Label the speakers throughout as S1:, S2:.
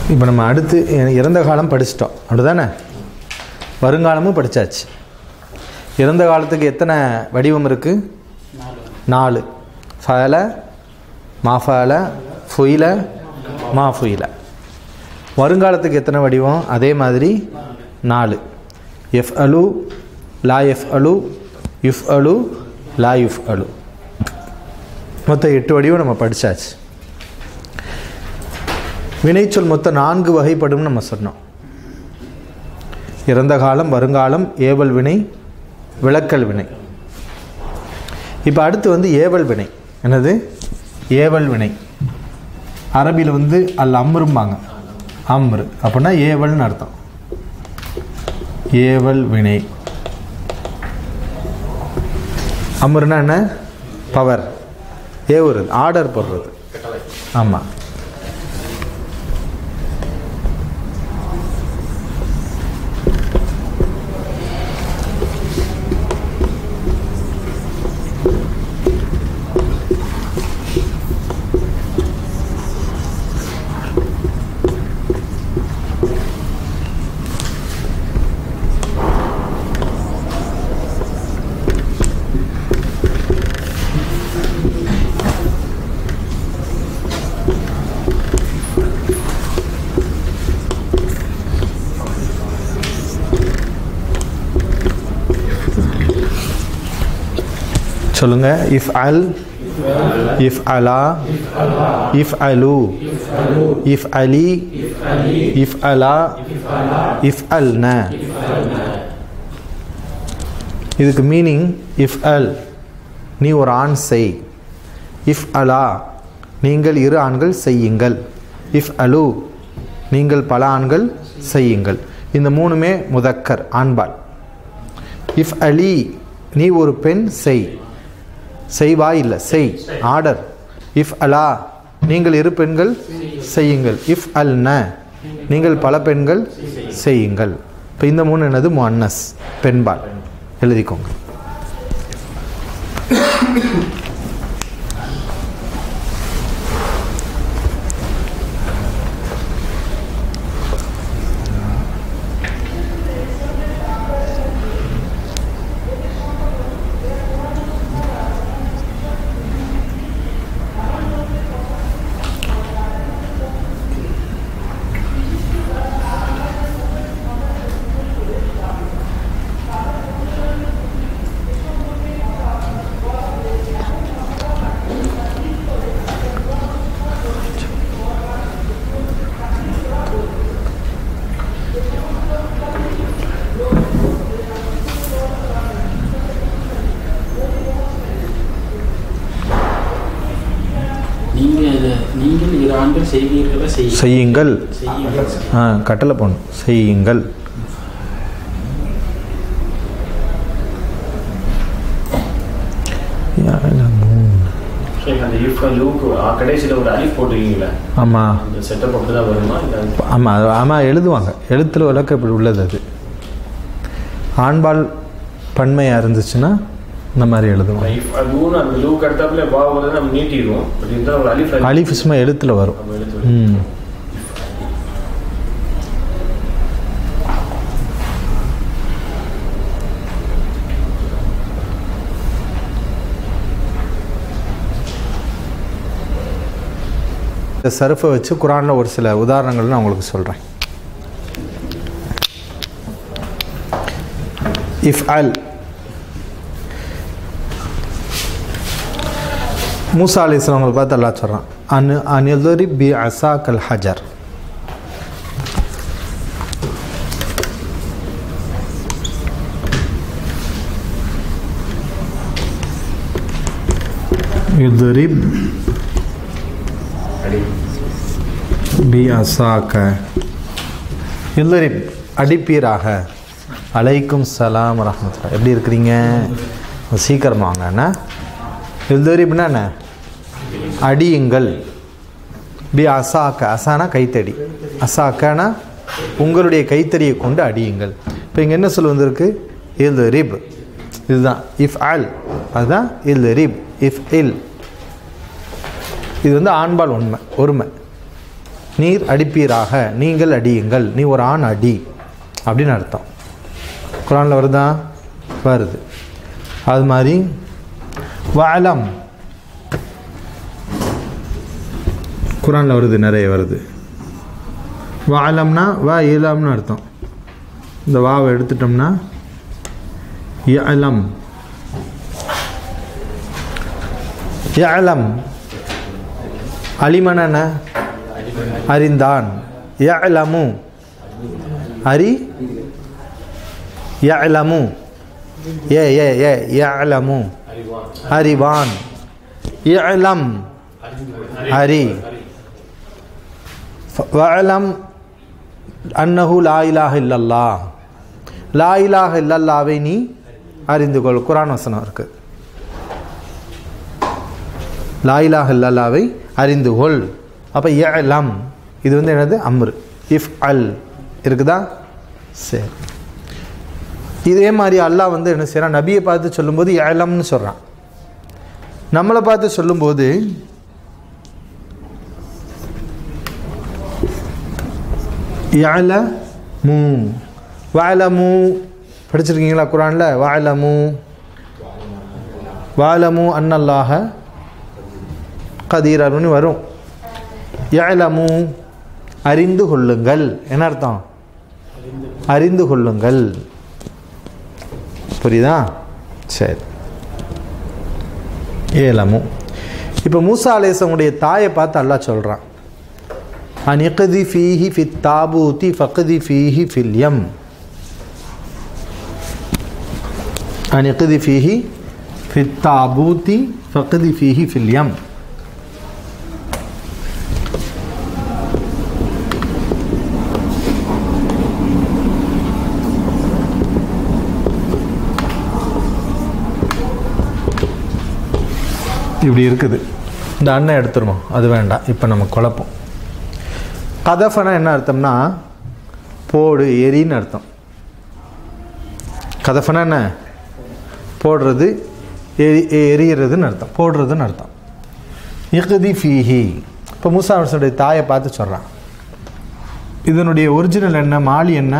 S1: இப்போ நம்ம அடுத்து இ- இறந்த காலம் படிச்சிட்டோம் அப்படிதானே வருங்காலமும் படித்தாச்சு இறந்த காலத்துக்கு எத்தனை வடிவம் இருக்குது நாலு ஃபல மாஃபல ஃபுயில மாஃபுயில வருங்காலத்துக்கு எத்தனை வடிவம் அதே மாதிரி நாலு எஃப் அலு லா எஃப் அலு யுஃப் அலு லா யுஃப் அலு மொத்தம் எட்டு வடிவம் நம்ம படித்தாச்சு வினைச்சொல் மொத்தம் நான்கு வகைப்படும் நம்ம சொன்னோம் இறந்த காலம் வருங்காலம் ஏவல் வினை விளக்கல் வினை இப்போ அடுத்து வந்து ஏவல் வினை என்னது ஏவல் வினை அரபியில் வந்து அல் அம்ரும்பாங்க அம்ரு அப்படின்னா ஏவல்னு அர்த்தம் ஏவல் வினை அம்ருன்னா என்ன பவர் ஏவுறது ஆர்டர் போடுறது ஆமாம் சொல்லுங்க இஃப் அல் இஃப் அலா இஃப் அலு இஃப் அலி இஃப் அலா இஃப் அல்ன இதுக்கு மீனிங் இஃப் அல் நீ ஒரு ஆண் செய் இஃப் அலா நீங்கள் இரு ஆண்கள் செய்யுங்கள் இஃப் அலு நீங்கள் பல ஆண்கள் செய்யுங்கள் இந்த மூணுமே முதக்கர் ஆண்பால் இஃப் அலி நீ ஒரு பெண் செய் செய்வா இல்லை செய் ஆர்டர் இஃப் அலா நீங்கள் இரு பெண்கள் செய்யுங்கள் இஃப் அல் ந நீங்கள் பல பெண்கள் செய்யுங்கள் இப்போ இந்த மூணு என்னது முன்னஸ் பெண்பால் எழுதிக்கோங்க
S2: நீங்க இதை நீங்கள் இரு ஆண்கள் செய்வீர்களா செய்ய
S1: செய்யுங்கள்
S2: செய்யுங்கள்
S1: ஆ கட்டளை போடணும் செய்யுங்கள்
S3: சரி அந்த இஃப் லூக்கு கடைசியில் ஒரு அலிஃப் போட்டிருக்கீங்களா
S1: ஆமாம்
S3: அந்த செட்டப் அப்படி தான் வருமா இல்லை
S1: ஆமாம் அது ஆமாம் எழுதுவாங்க எழுத்தில் விளக்க இப்படி உள்ளது அது ஆண்பால் பன்மையாக இருந்துச்சுன்னா இந்த மாதிரி எழுதுவாங்க
S3: இஃப் லூன்னு அந்த லூக்கு அடுத்தாப்புல வா வந்து நம்ம நீட்டிடுவோம் பட் இருந்தாலும் ஒரு அலிஃப்
S1: அலிஃப் சும்மா எழுத்தில் வரும்
S3: நம்ம எடுத்து
S1: ம் இந்த சர்ஃபை வச்சு குரானில் ஒரு சில உதாரணங்கள் நான் உங்களுக்கு சொல்கிறேன் இஃப் அல் மூசா அலி இஸ்லாமங்களை பார்த்து அல்லாஹ் சொல்கிறான் அனு அனிதுரி பி அசாக்கல் ஹஜர் யுதுரிப்
S3: அடி
S1: பி அசாக்க யுதுரிப் அடிப்பீராக அலைக்கும் சலாம் ரஹமத்துல்லா எப்படி இருக்கிறீங்க சீக்கிரம் வாங்க என்ன யுதுரிப்னா என்ன அடியுங்கள் பி அசாக்க அசானா கைத்தடி அசாக்கனா உங்களுடைய கைத்தடியை கொண்டு அடியுங்கள் இப்போ இங்கே என்ன சொல் வந்திருக்கு இல் ரிப் இதுதான் இஃப் அல் அதுதான் இல் ரிப் இஃப் இல் இது வந்து ஆண்பால் உண்மை ஒருமை நீர் அடிப்பீராக நீங்கள் அடியுங்கள் நீ ஒரு ஆண் அடி அப்படின்னு அர்த்தம் குரானில் வருதா வருது அது மாதிரி வாலம் குரானில் வருது நிறைய வருது வாலம்னா வா இலம்னு அர்த்தம் இந்த வாவை எடுத்துட்டோம்னா யலம் யலம் அலிமன் என்ன அறிந்தான் யலமு அறி யலமு ஏ ஏ ஏ யலமு அறிவான் யலம் அறி வஅலம் அன்னஹு லா இலாஹ இல்லல்லா லா இலாஹ இல்லல்லாவை நீ அறிந்து கொள் குரான் வசனம் இருக்கு லா இலாஹ இல்லல்லாவை அறிந்து கொள் அப்போ யலம் இது வந்து என்னது அம்ரு இஃப் அல் இருக்குதா சரி இதே மாதிரி அல்லாஹ் வந்து என்ன செய்கிறான் நபியை பார்த்து சொல்லும்போது ஏலம்னு சொல்கிறான் நம்மளை பார்த்து சொல்லும்போது யலமு வஅலமு படிச்சிருக்கீங்களா குரானில் வஅலமு வஅலமு அன்னல்லாஹ கதீரர்னு வரும் யலமு அறிந்து கொள்ளுங்கள் என்ன அர்த்தம் அறிந்து கொள்ளுங்கள் புரியுதா சரி ஏலமு இப்போ மூசா அலேசனுடைய தாயை பார்த்து அல்லாஹ் சொல்கிறான் அனிகதி ஃபீஹி ஃபித் தாபூத்தி ஃபக்தி ஃபீஹி ஃபில் யம் அனிகதி ஃபீஹி ஃபித் தாபூத்தி ஃபக்தி ஃபீஹி ஃபில் யம் இப்படி இருக்குது இந்த அண்ணன் எடுத்துருவோம் அது வேண்டாம் இப்போ நம்ம குழப்பம் கதஃபனா என்ன அர்த்தம்னா போடு எரின்னு அர்த்தம் கதஃபனா என்ன போடுறது எரி எரியிறதுன்னு அர்த்தம் போடுறதுன்னு அர்த்தம் இகுதி ஃபீஹி இப்போ மூசா அரசனுடைய தாயை பார்த்து சொல்கிறான் இதனுடைய ஒரிஜினல் என்ன மாலி என்ன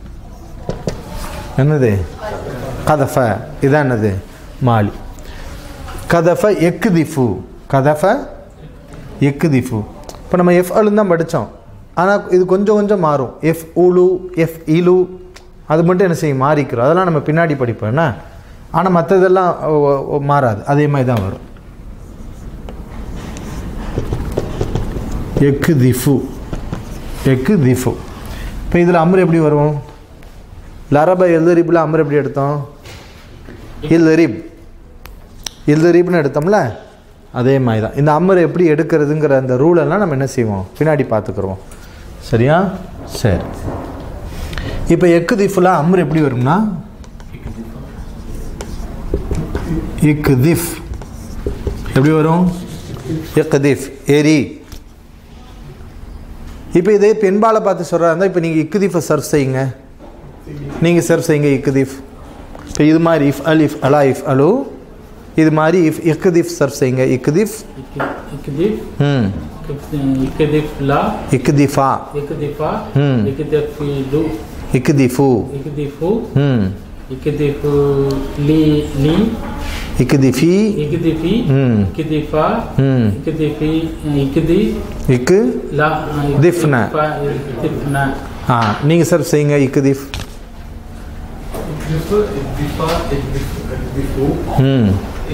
S1: என்னது கதஃப இதான் என்னது மாலி கதஃப எக்குதிஃபு கதஃப எக்குதிஃபு இப்போ நம்ம எஃப் அலுன்னு தான் படித்தோம் ஆனால் இது கொஞ்சம் கொஞ்சம் மாறும் எஃப் உலு எஃப் இலு அது மட்டும் என்ன செய்யும் மாறிக்கிறோம் அதெல்லாம் நம்ம பின்னாடி படிப்போம் என்ன ஆனால் மற்றதெல்லாம் ஒ- ஒ- மாறாது அதே மாதிரி தான் வரும் எக்கு திஃபு எக்கு திஃபு இப்போ இதில் அம்ரு எப்படி வரும் லரப எல்தரிப்பில் அம்ரு எப்படி எடுத்தோம் இல்தரிப் இல்தரிப்னு எடுத்தோம்ல அதே மாதிரி தான் இந்த அம்மரை எப்படி எடுக்கிறதுங்கிற அந்த ரூலெல்லாம் நம்ம என்ன செய்வோம் பின்னாடி பார்த்துக்குறோம் சரியா சரி இப்போ எக்கு திஃபுலாம் அம்ரு எப்படி வரும்னா இக்கு திஃப் எப்படி வரும் இக்கு திஃப் எரி இப்போ இதே பெண்பாலை பார்த்து சொல்கிறா இருந்தால் இப்போ நீங்கள் இக்குதிஃபை சர்வ் செய்யுங்க நீங்கள் சர்வ் செய்யுங்க இக்குதிஃப் இப்போ இது மாதிரி இஃப் அல் இஃப் அலா இஃப் அலு இது மாதிரி இஃப் இக்குதிஃப் சர்வ் செய்யுங்க இக்குதிஃப்
S2: يكذب
S1: ம்
S2: يكذب لا
S1: இக்குதிஃபா
S2: يكذب
S1: Hmm.
S2: يكذب لو
S1: இக்குதிஃபு
S2: يكذب
S1: ம்
S2: يكذب لي لي
S1: இக்குதிஃபி
S2: يكذب
S1: Hmm.
S2: يكذب
S1: ம்
S2: يكذب يكذب
S1: இக்கு
S2: لا
S1: دفنة.
S2: دفنا
S1: ஆ நீங்கள் சர்வ் செய்யுங்க இக்குதிஃப் ம்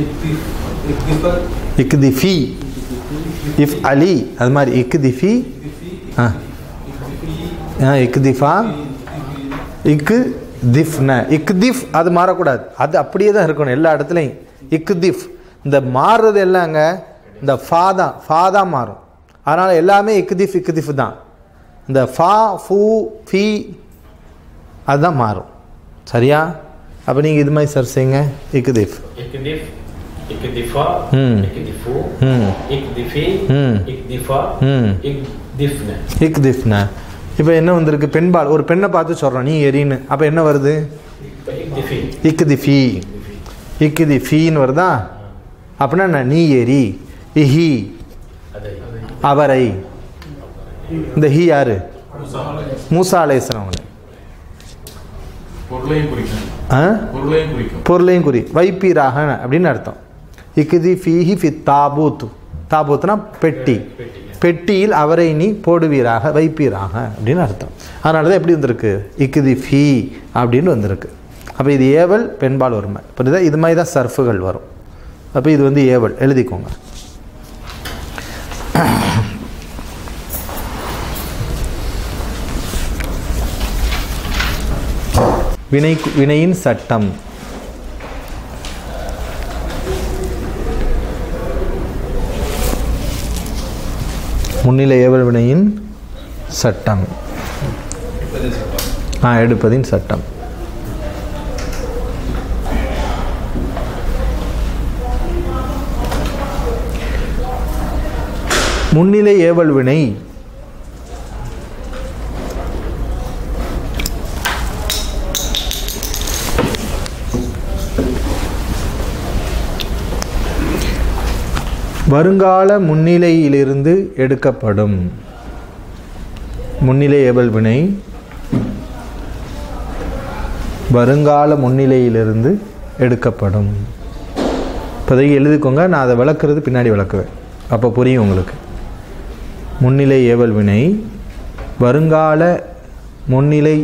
S1: இக்குதிஃபி இஃப் அலி அது மாதிரி இக்குதிஃபி ஆ ஆ இக்குதிஃபா இக்கு திஃப்ன இக்திஃப் அது மாறக்கூடாது அது அப்படியே தான் இருக்கணும் எல்லா இடத்துலையும் இக்திஃப் இந்த மாறுறது எல்லாங்க இந்த ஃபா தான் ஃபா தான் மாறும் அதனால் எல்லாமே இக்திஃப் இக்திஃப் தான் இந்த ஃபா ஃபூ ஃபி அதுதான் மாறும் சரியா அப்போ நீங்கள் இது மாதிரி சர்ச் செய்யுங்க இக்திஃப்
S3: يكذف يكذفا
S1: Hmm.
S3: يكذفوا
S1: ம்
S3: يكذفي
S1: Hmm.
S3: يكذفا
S1: ம்
S3: يكذفنا
S1: இக்திஃப்ன இப்போ என்ன வந்திருக்கு பெண்பால் ஒரு பெண்ணை பார்த்து சொல்கிறோம் நீ எரின்னு அப்போ என்ன வருது
S3: يكذفي
S1: இக்குதிஃபி இக்குதிஃபின்னு வருதா அப்படின்னா என்ன? நீ எரி இஹி
S3: هذا
S1: அவரை இந்த ஹி யாரு மூசா அலையாம் அவங்க
S4: பொருளையும் குறிக்கும்
S1: ஆ
S4: பொருளையும் குறிக்கும்
S1: பொருளையும் குறி வைப்பீராக அப்படின்னு அர்த்தம் இக்குதி ஃபீஹி ஃபி தாபூத் தாபூத்னா பெட்டி பெட்டியில் அவரை நீ போடுவீராக வைப்பீராக அப்படின்னு அர்த்தம் அதனால தான் எப்படி வந்திருக்கு இக்குதி ஃபீ அப்படின்னு வந்திருக்கு அப்போ இது ஏவல் பெண்பால் ஒருமை புரியுதா இது மாதிரி தான் சர்ஃபுகள் வரும் அப்போ இது வந்து ஏவல் எழுதிக்கோங்க வினை வினையின் சட்டம் முன்னிலை ஏவல் வினையின் சட்டம் ஆ எடுப்பதின் சட்டம் முன்னிலை ஏவல் வினை வருங்கால முன்னிலையிலிருந்து எடுக்கப்படும் முன்னிலை ஏவல் வினை வருங்கால முன்னிலையிலிருந்து எடுக்கப்படும் இப்போதைக்கு எழுதிக்கோங்க நான் அதை விளக்குறது பின்னாடி விளக்குவேன் அப்போ புரியும் உங்களுக்கு முன்னிலை ஏவல் வினை வருங்கால முன்னிலை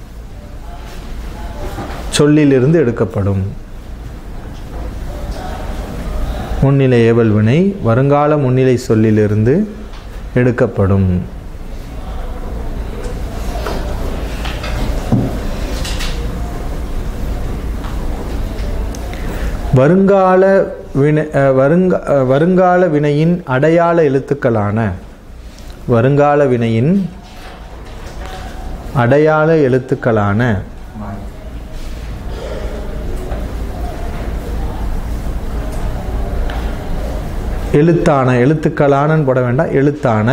S1: சொல்லிலிருந்து எடுக்கப்படும் முன்னிலை ஏவல் வினை வருங்கால முன்னிலை சொல்லிலிருந்து எடுக்கப்படும் வருங்கால வினை அஹ், வருங்க அஹ், வருங்கால வினையின் அடையாள எழுத்துக்களான வருங்கால வினையின் அடையாள எழுத்துக்களான எழுத்தான எழுத்துக்களானன்னு போட வேண்டாம் எழுத்தான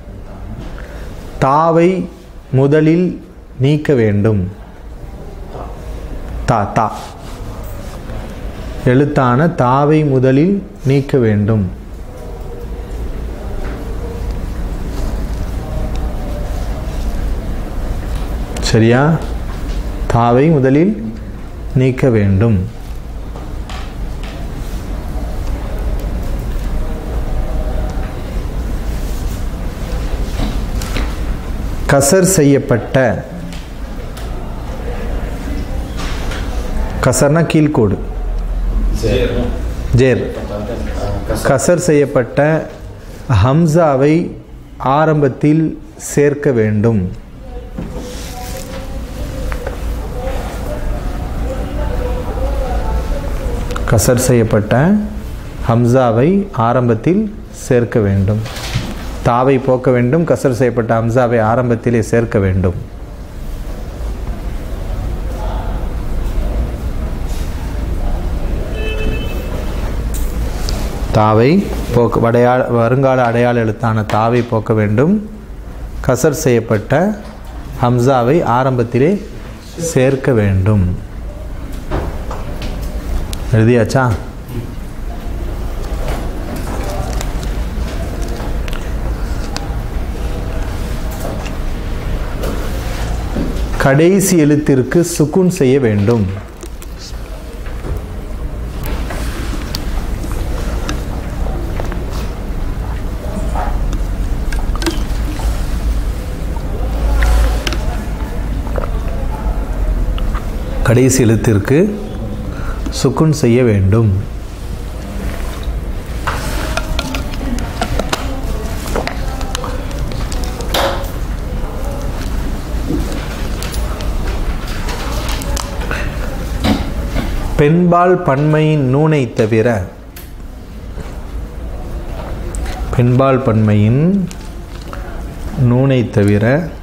S1: தாவை முதலில் நீக்க வேண்டும் தா தா எழுத்தான தாவை முதலில் நீக்க வேண்டும் சரியா தாவை முதலில் நீக்க வேண்டும் கசர் செய்யப்பட்ட கசர்னா கீழ்கோடு ஜேர் கசர் செய்யப்பட்ட ஹம்சாவை ஆரம்பத்தில் சேர்க்க வேண்டும் கசர் செய்யப்பட்ட ஹம்சாவை ஆரம்பத்தில் சேர்க்க வேண்டும் தாவை போக்க வேண்டும் கசர் செய்யப்பட்ட ஹம்சாவை ஆரம்பத்திலே சேர்க்க வேண்டும் தாவை போக்க வடையாள வருங்கால அடையாள எழுத்தான தாவை போக்க வேண்டும் கசர் செய்யப்பட்ட ஹம்சாவை ஆரம்பத்திலே சேர்க்க வேண்டும் எழுதியாச்சா கடைசி எழுத்திற்கு சுக்குன் செய்ய வேண்டும் கடைசி எழுத்திற்கு சுக்குன் செய்ய வேண்டும் பெண்பால் பன்மையின் நூனை தவிர பெண்பால் பன்மையின் நூனை தவிர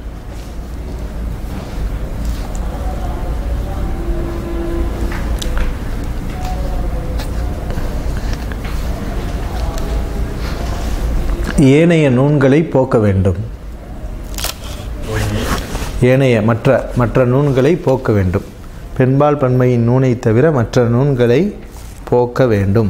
S1: ஏனைய நூன்களை போக்க வேண்டும் ஏனைய மற்ற மற்ற நூன்களை போக்க வேண்டும் பெண்பால் பன்மையின் நூனை தவிர மற்ற நூன்களை போக்க வேண்டும்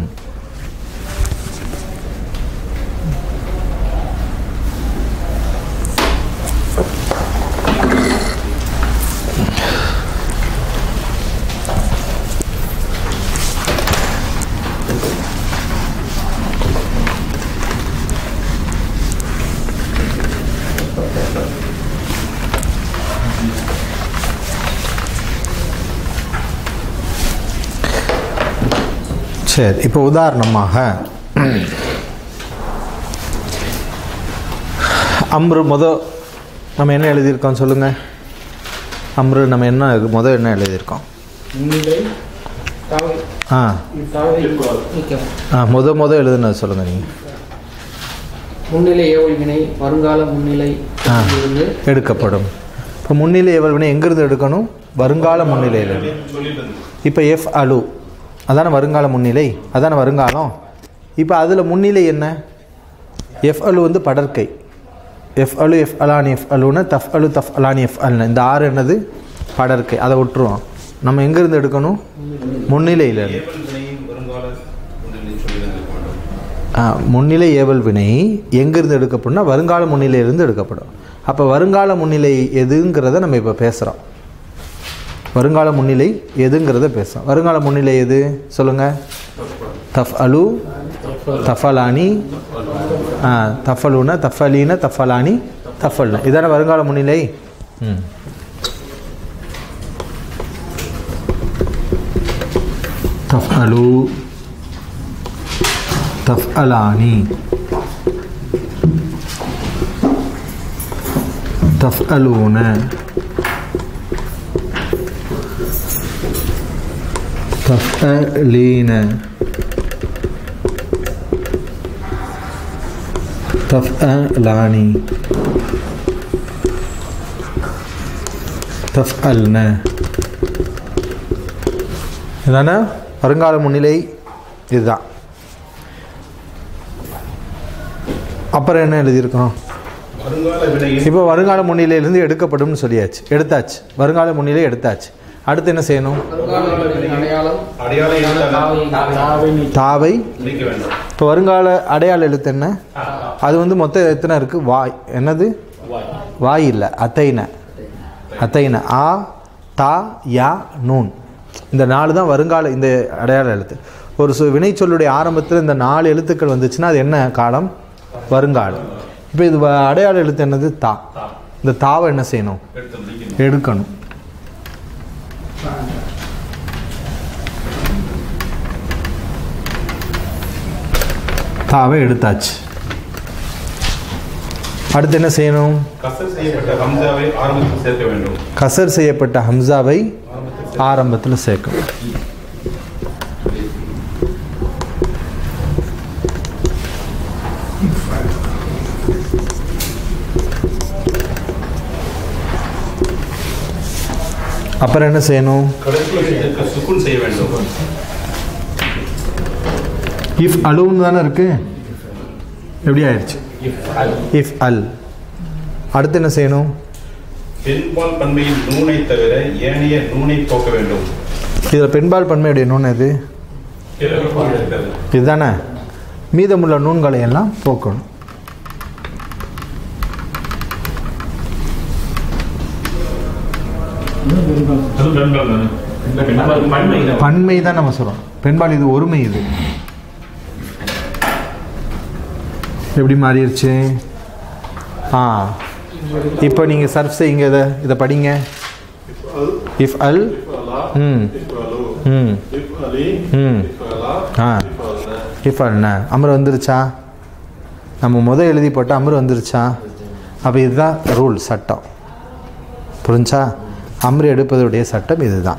S1: சரி இப்போ உதாரணமாக அம்ரு முத நம்ம என்ன எழுதியிருக்கோம் சொல்லுங்கள் அம்ரு நம்ம என்ன முத என்ன எழுதியிருக்கோம்
S2: முன்னிலை தாவை
S1: ஆ
S2: தாவை நீக்கம்
S1: ஆ முத முத எழுதுனது சொல்லுங்கள் நீங்கள்
S2: முன்னிலை ஏவல் வினை வருங்கால முன்னிலை
S1: ஆ.
S2: இருந்து
S1: எடுக்கப்படும் இப்போ முன்னிலை எவ்வளவுனே எங்கேருந்து எடுக்கணும் வருங்கால முன்னிலையில் இப்போ எஃப் அலு அதான வருங்கால முன்னிலை அதான வருங்காலம் இப்போ அதில் முன்னிலை என்ன எஃப் அலு வந்து படற்கை எஃப் அலு எஃப் அலானி எஃப் அலுன்னு தஃப் அலு தஃப் அலானி எஃப் அல்னு இந்த ஆறு என்னது படற்கை அதை விட்டுருவோம் நம்ம எங்கேருந்து எடுக்கணும் முன்னிலையில் ஆ, முன்னிலை ஏவல் வினை எங்கேருந்து எடுக்கப்படும்னா வருங்கால முன்னிலையிலிருந்து எடுக்கப்படும் அப்போ வருங்கால முன்னிலை எதுங்கிறத நம்ம இப்போ பேசுகிறோம் வருங்கால முன்னிலை எதுங்கிறத பேசுகிறோம் வருங்கால முன்னிலை எது சொல்லுங்கள் தஃப் அலு தஃபலானி ஆ தஃபலுன தஃபலீன தஃபலானி தஃபல்ன இதான வருங்கால முன்னிலை ம் தஃப் அலு تفعلاني تفعلون تفعلين تفعلاني تفعلن இதானே வருங்கால முன்னிலை இதுதான் அப்புறம் என்ன எழுதியிருக்கோம்
S3: வருங்கால வினையில்
S1: இப்போ வருங்கால முன்னிலையிலிருந்து எடுக்கப்படும்னு சொல்லியாச்சு எடுத்தாச்சு வருங்கால முன்னிலை எடுத்தாச்சு அடுத்து என்ன செய்யணும்
S2: வருங்கால வினையின் அடையாளம்
S3: அடையாள எழுத்தாளர்
S2: தாவை தாவை நீக்கம்
S1: தாவை
S3: நீக்க வேண்டும்
S1: இப்போ வருங்கால அடையாள எழுத்து என்ன அது வந்து மொத்தம் எத்தனை இருக்குது வாய் என்னது வாய் இல்லை அத்தைன அத்தைன ஆ தா யா நூன் இந்த நாலு தான் வருங்கால இந்த அடையாள எழுத்து ஒரு சு வினைச்சொல்லுடைய ஆரம்பத்தில் இந்த நாலு எழுத்துக்கள் வந்துச்சுன்னா அது என்ன காலம் வருங்காலம் இப்போ இது வ- அடையாள எழுத்து என்னது தா இந்த தாவை என்ன செய்யணும் எடுக்கணும் தாவை எடுத்தாச்சு அடுத்து என்ன செய்யணும்
S3: கசர் செய்யப்பட்ட ஹம்சாவை ஆரம்பத்தில் சேர்க்க வேண்டும்
S1: கசர் செய்யப்பட்ட ஹம்சாவை ஆரம்பத்தில் சேர்க்கணும் அப்புறம் என்ன செய்யணும்
S3: கடைசி எழுத்துக்கு சுக்குன் செய்ய வேண்டும்
S1: இஃப் அலுன்னு தானே இருக்கு எப்படி ஆயிடுச்சு இஃப் அல் அடுத்து என்ன செய்யணும்
S3: பெண்பால் பன்மையின் நூனை தவிர ஏனைய நூனை போக்க வேண்டும்
S1: இதில் பெண்பால் பன்மையுடைய நூன் எது
S3: இருக்கிறது.
S1: இதுதானே மீதமுள்ள நூன்களை எல்லாம் போக்கணும் பன்மை தான் நம்ம சொல்றோம் பெண்பால் இது ஒருமை இது எப்படி மாறிடுச்சு ஆ இப்போ நீங்கள் சர்ஃப் செய்யுங்க இதை இதை படிங்க இஃப் அல் ம் ம் ம் ஆ இஃப் அல்ன அமர் வந்துருச்சா நம்ம முத எழுதி போட்டால் அமர் வந்துருச்சா அப்போ இதுதான் ரூல் சட்டம் புரிஞ்சா அமர் எடுப்பதுடைய சட்டம் இதுதான்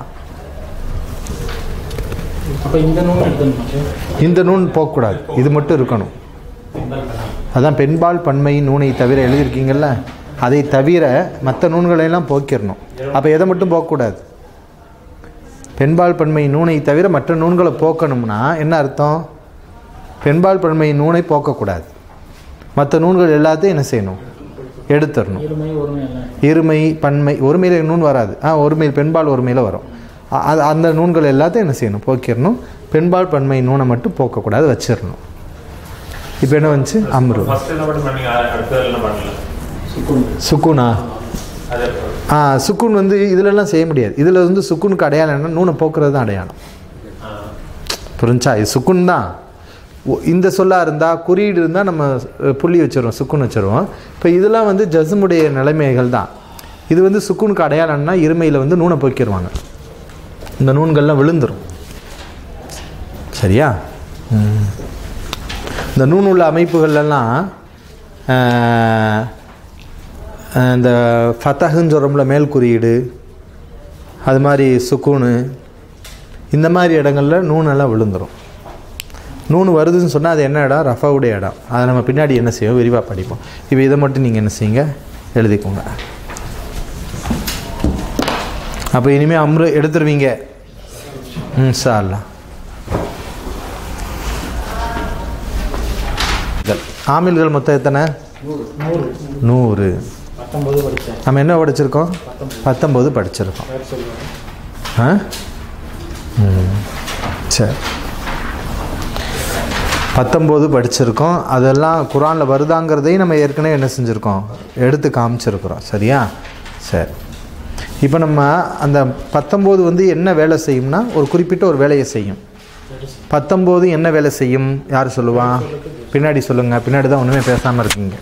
S2: அப்போ இந்த நூல் எடுக்கணும்
S1: இந்த நூன் போகக்கூடாது இது மட்டும் இருக்கணும் அதான் பெண்பால் பன்மை நூனை தவிர எழுதியிருக்கீங்கல்ல அதை தவிர மற்ற நூன்களை எல்லாம் போக்கிடணும் அப்போ எதை மட்டும் போகக்கூடாது பெண்பால் பன்மை நூனை தவிர மற்ற நூன்களை போக்கணும்னா என்ன அர்த்தம் பெண்பால் பன்மை நூனை போக்கக்கூடாது மற்ற நூன்கள் எல்லாத்தையும் என்ன செய்யணும் எடுத்துடணும்
S2: இருமை ஒருமை அல்ல
S1: இருமை பன்மை ஒருமையில் நூன் வராது ஆ ஒருமையில் பெண்பால் ஒருமையில் வரும் அ- அது அந்த நூன்கள் எல்லாத்தையும் என்ன செய்யணும் போக்கிடணும் பெண்பால் பன்மை நூனை மட்டும் போக்கக்கூடாது வச்சிடணும் இப்போ என்ன வந்துச்சு அம்ரு
S4: ஃபர்ஸ்ட் என்ன பண்ணி பண்ணீங்க அடுத்தது என்ன பண்ணல
S1: சுக்குனா
S4: அதே
S1: ஆ சுக்குன் வந்து இதுலலாம் செய்ய முடியாது இதில் வந்து சுக்குனுக்கு அடையாளம் என்ன நூனை போக்குறது தான் அடையாளம் புரிஞ்சா இது சுக்குன் தான் ஒ- இந்த சொல்லாக இருந்தால் குறியீடு இருந்தால் நம்ம அஹ், புள்ளி வச்சிருவோம் சுக்குன் வச்சிருவோம் இப்போ இதெல்லாம் வந்து ஜஸ்முடைய நிலைமைகள் தான் இது வந்து சுக்குனுக்கு அடையாளம்னா இருமையில் வந்து நூனை போக்கிடுவாங்க இந்த நூன்கள்லாம் விழுந்துரும் சரியா ம். இந்த நூன் உள்ள அமைப்புகள்லாம் ஆஹ், இந்த ஃபத்தஹுன்னு சொல்கிறோம்ல மேல் குறியீடு அது மாதிரி சுக்கூனு இந்த மாதிரி இடங்கள்ல நூன் எல்லாம் விழுந்துரும் நூன் வருதுன்னு சொன்னால் அது என்ன இடம் ரஃபாவுடைய இடம் அதை நம்ம பின்னாடி என்ன செய்வோம் விரிவாக படிப்போம் இப்போ இதை மட்டும் நீங்கள் என்ன செய்யுங்க எழுதிக்கோங்க அப்போ இனிமேல் அம்ரு எடுத்துருவீங்க ம் சார்லா ஆமில்கள் மொத்தம் எத்தனை
S2: நூறு
S1: நூறு
S2: பத்தொன்பது படித்தேன்
S1: நம்ம என்ன படிச்சிருக்கோம் பத்தொம்போது படிச்சிருக்கோம்
S2: பேர் சொல்லுவாங்க
S1: ஆ ம் சரி பத்தொம்போது படிச்சிருக்கோம் அதெல்லாம் குரானில் வருதாங்கிறதையும் நம்ம ஏற்கனவே என்ன செஞ்சுருக்கோம் எடுத்து காமிச்சிருக்கிறோம் சரியா சரி இப்போ நம்ம அந்த பத்தொம்போது வந்து என்ன வேலை செய்யும்னா ஒரு குறிப்பிட்ட ஒரு வேலையை செய்யும் பத்தொம்போது என்ன வேலை செய்யும் யார் சொல்லுவா பின்னாடி சொல்லுங்கள் பின்னாடி தான் ஒன்றுமே பேசாமல் இருக்கீங்க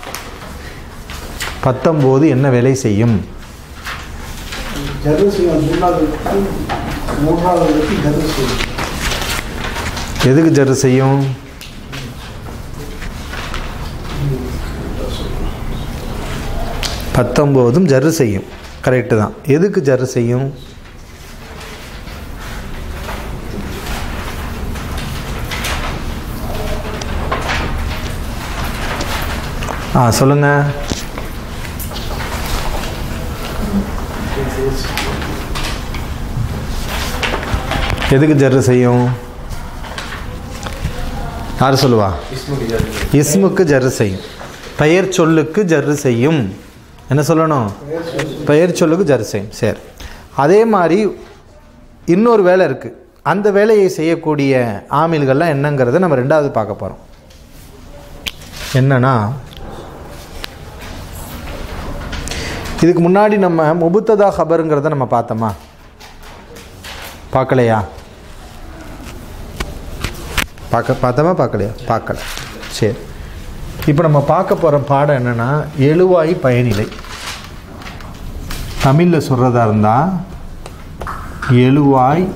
S1: பத்தொம்போது என்ன வேலை செய்யும்
S5: ஜருசியம் மூன்றாவது மூன்றாவது ஜருசியம்
S1: எதுக்கு ஜரு செய்யும் பத்தொம்போதும் ஜரு செய்யும் கரெக்டு தான் எதுக்கு ஜரு செய்யும் ஆ சொல்லுங்க எதுக்கு ஜரு செய்யும் யார் சொல்லுவா இஸ்முக்கு ஜர்ரு செய்யும் பெயர் சொல்லுக்கு ஜர்ரு செய்யும் என்ன சொல்லணும் பெயர் சொல்லுக்கு ஜர்ரு செய்யும் சரி அதே மாதிரி இன்னொரு வேலை இருக்குது அந்த வேலையை செய்யக்கூடிய ஆமில்கள்லாம் என்னங்கிறத நம்ம ரெண்டாவது பார்க்க போகிறோம் என்னன்னா இதுக்கு முன்னாடி நம்ம முபுத்ததா ஹபருங்கிறத நம்ம பார்த்தோமா பார்க்கலையா பார்க்க பார்த்தோமா பார்க்கலையா பார்க்கல சரி இப்போ நம்ம பார்க்க போகிற பாடம் என்னென்னா எழுவாய் பயனிலை தமிழில் சொல்கிறதா இருந்தால் எழுவாய்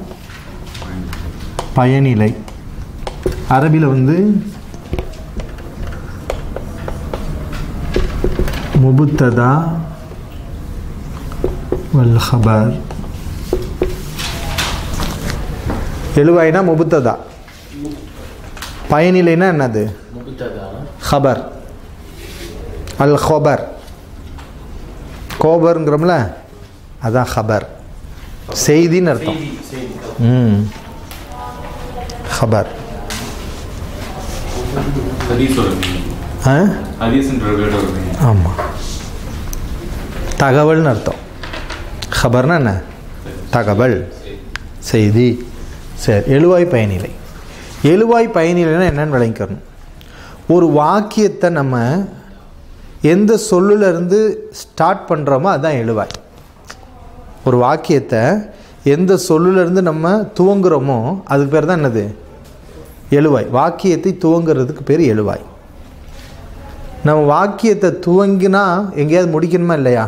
S1: பயனிலை அரபியில் வந்து முபுத்ததா வல் ஹபர் எழுவாய்னா முபுத்ததா பயனிலைனா என்னது ஹபர் அல் ஹோபர் கோபருங்கிறோம்ல அதான் ஹபர் செய்தின்னு அர்த்தம் ம் ஹபர்
S4: ஹதீஸ் வருது
S1: ஆ
S4: ஹதீஸ்ன்ற வேர்டு வருது
S1: ஆமாம் தகவல்னு அர்த்தம் ஹபர்னா என்ன தகவல் செய்தி சரி எழுவாய் பயனிலை எழுவாய் பயனிலைன்னா என்னன்னு விளங்கிக்கணும் ஒரு வாக்கியத்தை நம்ம எந்த சொல்லுல இருந்து ஸ்டார்ட் பண்ணுறோமோ அதுதான் எழுவாய் ஒரு வாக்கியத்தை எந்த சொல்லுல இருந்து நம்ம துவங்குறோமோ அதுக்கு பேர் தான் என்னது எழுவாய் வாக்கியத்தை துவங்குறதுக்கு பேர் எழுவாய் நம்ம வாக்கியத்தை துவங்கினா எங்கேயாவது முடிக்கணுமா இல்லையா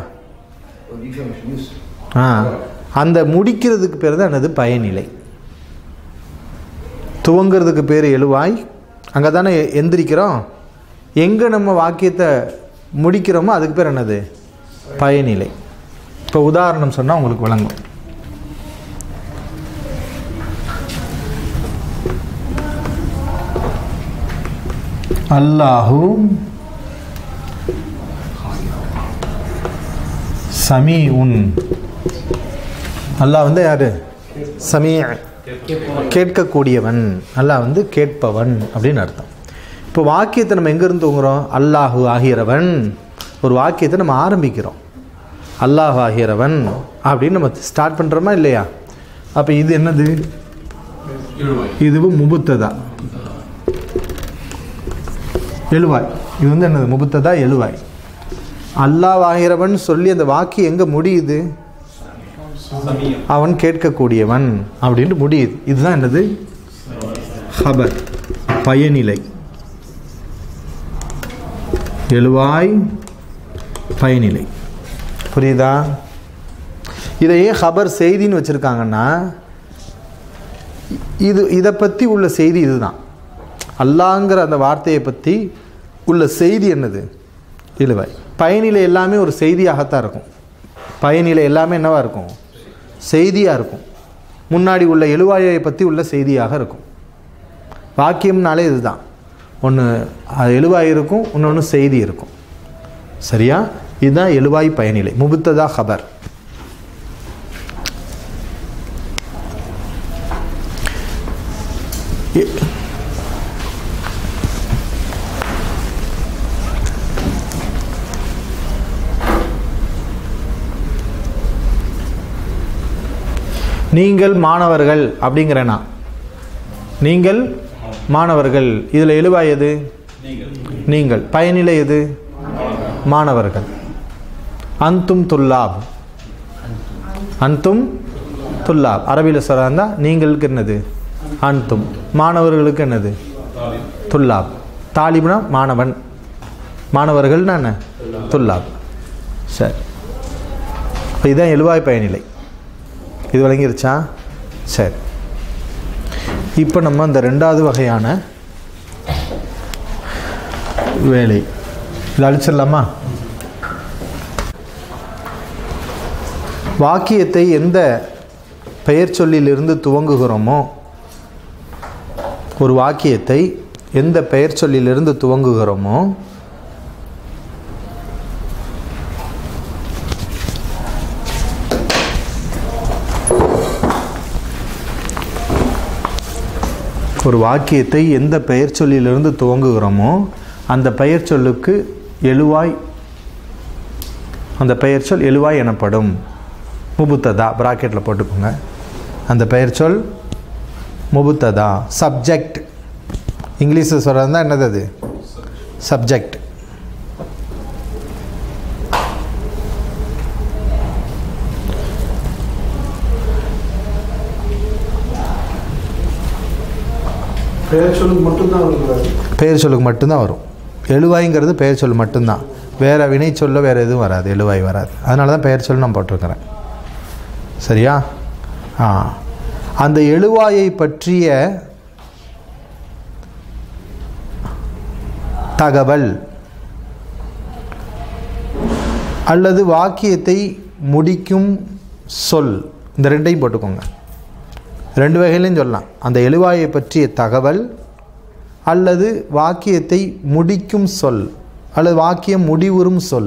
S1: ஆ அந்த முடிக்கிறதுக்கு பேர் தான் என்னது பயனிலை துவங்கிறதுக்கு பேர் எழுவாய் அங்கே தானே எந்திரிக்கிறோம் எங்கே நம்ம வாக்கியத்தை முடிக்கிறோமோ அதுக்கு பேர் என்னது பயனிலை இப்போ உதாரணம் சொன்னால் உங்களுக்கு விளங்கும் அல்லாஹு சமீ உன் அல்லாஹ் வந்து யாரு சமீ கேட்கக்கூடியவன் அல்லாஹ் வந்து கேட்பவன் அப்படின்னு அர்த்தம் இப்போ வாக்கியத்தை நம்ம எங்கேருந்து தூங்குறோம் அல்லாஹு ஆகிறவன் ஒரு வாக்கியத்தை நம்ம ஆரம்பிக்கிறோம் அல்லாஹ் ஆகிறவன் அப்படின்னு நம்ம ஸ்டார்ட் பண்ணுறோமா இல்லையா அப்போ இது என்னது இதுவும் முபுத்ததா எழுவாய் இது வந்து என்னது முபுத்ததா எழுவாய் அல்லாஹ் ஆகிறவன் சொல்லி அந்த வாக்கியம் எங்கே முடியுது அவன் கேட்கக்கூடியவன் அப்படின்ட்டு முடியுது இதுதான் என்னது ஹபர் பயனிலை எழுவாய் பயனிலை புரியுதா இதை ஏன் ஹபர் செய்தின்னு வச்சுருக்காங்கன்னா இது இதை பற்றி உள்ள செய்தி இதுதான் அல்லாங்கிற அந்த வார்த்தையை பற்றி உள்ள செய்தி என்னது இழுவாய் பயனிலை எல்லாமே ஒரு செய்தியாகத்தான் இருக்கும் பயனிலை எல்லாமே என்னவா இருக்கும் செய்தியாக இருக்கும் முன்னாடி உள்ள எழுவாயை பற்றி உள்ள செய்தியாக இருக்கும் வாக்கியம்னாலே இதுதான் ஒன்று அது எழுவாய் இருக்கும் இன்னொன்று செய்தி இருக்கும் சரியா இதுதான் எழுவாய் பயனிலை முபுத்ததா ஹபர் இ- நீங்கள் மாணவர்கள் அப்படிங்கிறேனா நீங்கள் மாணவர்கள் இதில் எழுவாய் எது நீங்கள் பயனிலை எது மாணவர்கள் அந்தும் துல்லாப் அந்தும் துல்லாப் அரபியில் சொல்கிறா நீங்களுக்கு என்னது அந்தும் மாணவர்களுக்கு என்னது துல்லாப் தாலிப்னா மாணவன் மாணவர்கள்னா என்ன துல்லாப் சரி இப்போ இதுதான் எழுவாய் பயனிலை இது விளங்கிருச்சா சரி இப்போ நம்ம இந்த ரெண்டாவது வகையான வேலை இது அழிச்சிடலாமா வாக்கியத்தை எந்த பெயர் சொல்லிலிருந்து துவங்குகிறோமோ ஒரு வாக்கியத்தை எந்த பெயர் சொல்லிலிருந்து துவங்குகிறோமோ ஒரு வாக்கியத்தை எந்த பெயர் சொல்லிலிருந்து துவங்குகிறோமோ அந்த பெயர் சொல்லுக்கு எழுவாய் அந்த பெயர் சொல் எழுவாய் எனப்படும் முபுத்ததா ப்ராக்கெட்டில் போட்டுக்கோங்க அந்த பெயர் சொல் முபுத்ததா சப்ஜெக்ட் இங்கிலீஷில் சொல்கிறதா என்னது அது சப்ஜெக்ட்
S5: பெயர் சொல்லுக்கு மட்டும்தான் இருக்கிறாரு
S1: பெயர் சொல்லுக்கு மட்டும்தான் வரும் எழுவாய்ங்கிறது பெயர் சொல் மட்டும்தான் வேறு வினை சொல்ல வேறு எதுவும் வராது எழுவாய் வராது அதனால தான் பெயர் சொல் நான் போட்டிருக்கிறேன் சரியா ஆ அந்த எழுவாயை பற்றிய தகவல் அல்லது வாக்கியத்தை முடிக்கும் சொல் இந்த ரெண்டையும் போட்டுக்கோங்க ரெண்டு வகையிலையும் சொல்லலாம் அந்த எழுவாயை பற்றிய தகவல் அல்லது வாக்கியத்தை முடிக்கும் சொல் அல்லது வாக்கியம் முடிவுறும் சொல்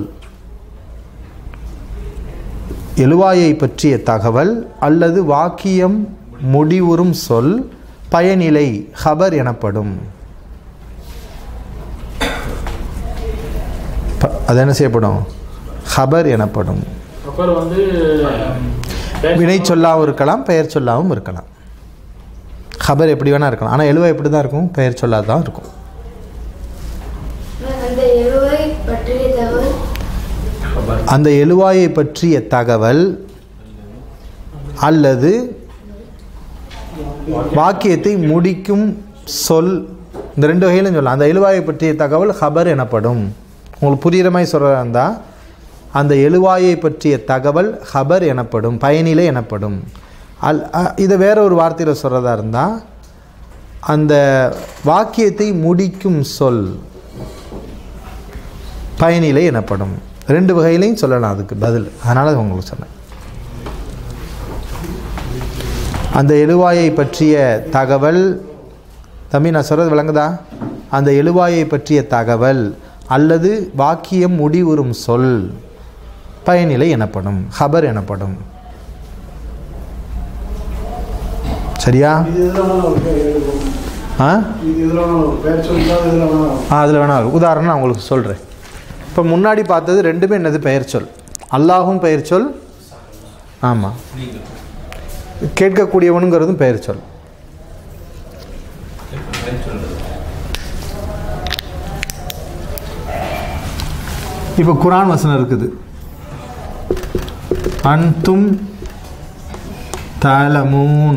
S1: எழுவாயை பற்றிய தகவல் அல்லது வாக்கியம் முடிவுறும் சொல் பயனிலை ஹபர் எனப்படும் ப- அது என்ன செய்யப்படும் ஹபர் எனப்படும்
S3: அப்புறம் வந்து
S1: வினை சொல்லாவும் இருக்கலாம் பெயர் சொல்லாவும் இருக்கலாம் ஹபர் எப்படி வேணால் இருக்கலாம் ஆனால் எழுவா எப்படி தான் இருக்கும் பெயர் சொல்லாத தான் இருக்கும்
S6: அந்த எழுவை பற்றிய தகவல்
S1: அந்த எழுவாயை பற்றிய தகவல் அல்லது வாக்கியத்தை முடிக்கும் சொல் இந்த ரெண்டு வகையிலும் சொல்லலாம் அந்த எழுவாயை பற்றிய தகவல் ஹபர் எனப்படும் உங்களுக்கு புரிகிற மாதிரி சொல்கிறதா இருந்தால் அந்த எழுவாயை பற்றிய தகவல் ஹபர் எனப்படும் பயனிலை எனப்படும் அல் அ- இதை வேற ஒரு வார்த்தையில் சொல்கிறதா இருந்தால் அந்த வாக்கியத்தை முடிக்கும் சொல் பயனிலை எனப்படும் ரெண்டு வகையிலையும் சொல்லலாம் அதுக்கு பதில் அதனால தான் உங்களுக்கு சொன்னேன் அந்த எழுவாயை பற்றிய தகவல் தம்பி நான் சொல்கிறது விளங்குதா அந்த எழுவாயை பற்றிய தகவல் அல்லது வாக்கியம் முடிவுறும் சொல் பயனிலை எனப்படும் ஹபர் எனப்படும் சரியா
S5: இது இதில் வேணாலும் ஒரு பெயர் எழுதுவோம்.
S1: ஆ
S5: இது இதில் வேணாலும் ஒரு பெயர் சொல்லிட்டால் இதில் வேணாலும்
S1: ஆ அதில் வேணா வரும். உதாரணம் நான் உங்களுக்கு சொல்கிறேன் இப்போ முன்னாடி பார்த்தது ரெண்டுமே என்னது பெயர் சொல் அல்லாஹும் பெயர் சொல் ஆமாம் கேட்கக்கூடியவனுங்கிறதும் பெயர் சொல் இப்போ குரான் வசனம் இருக்குது அன்தும் தலமூன்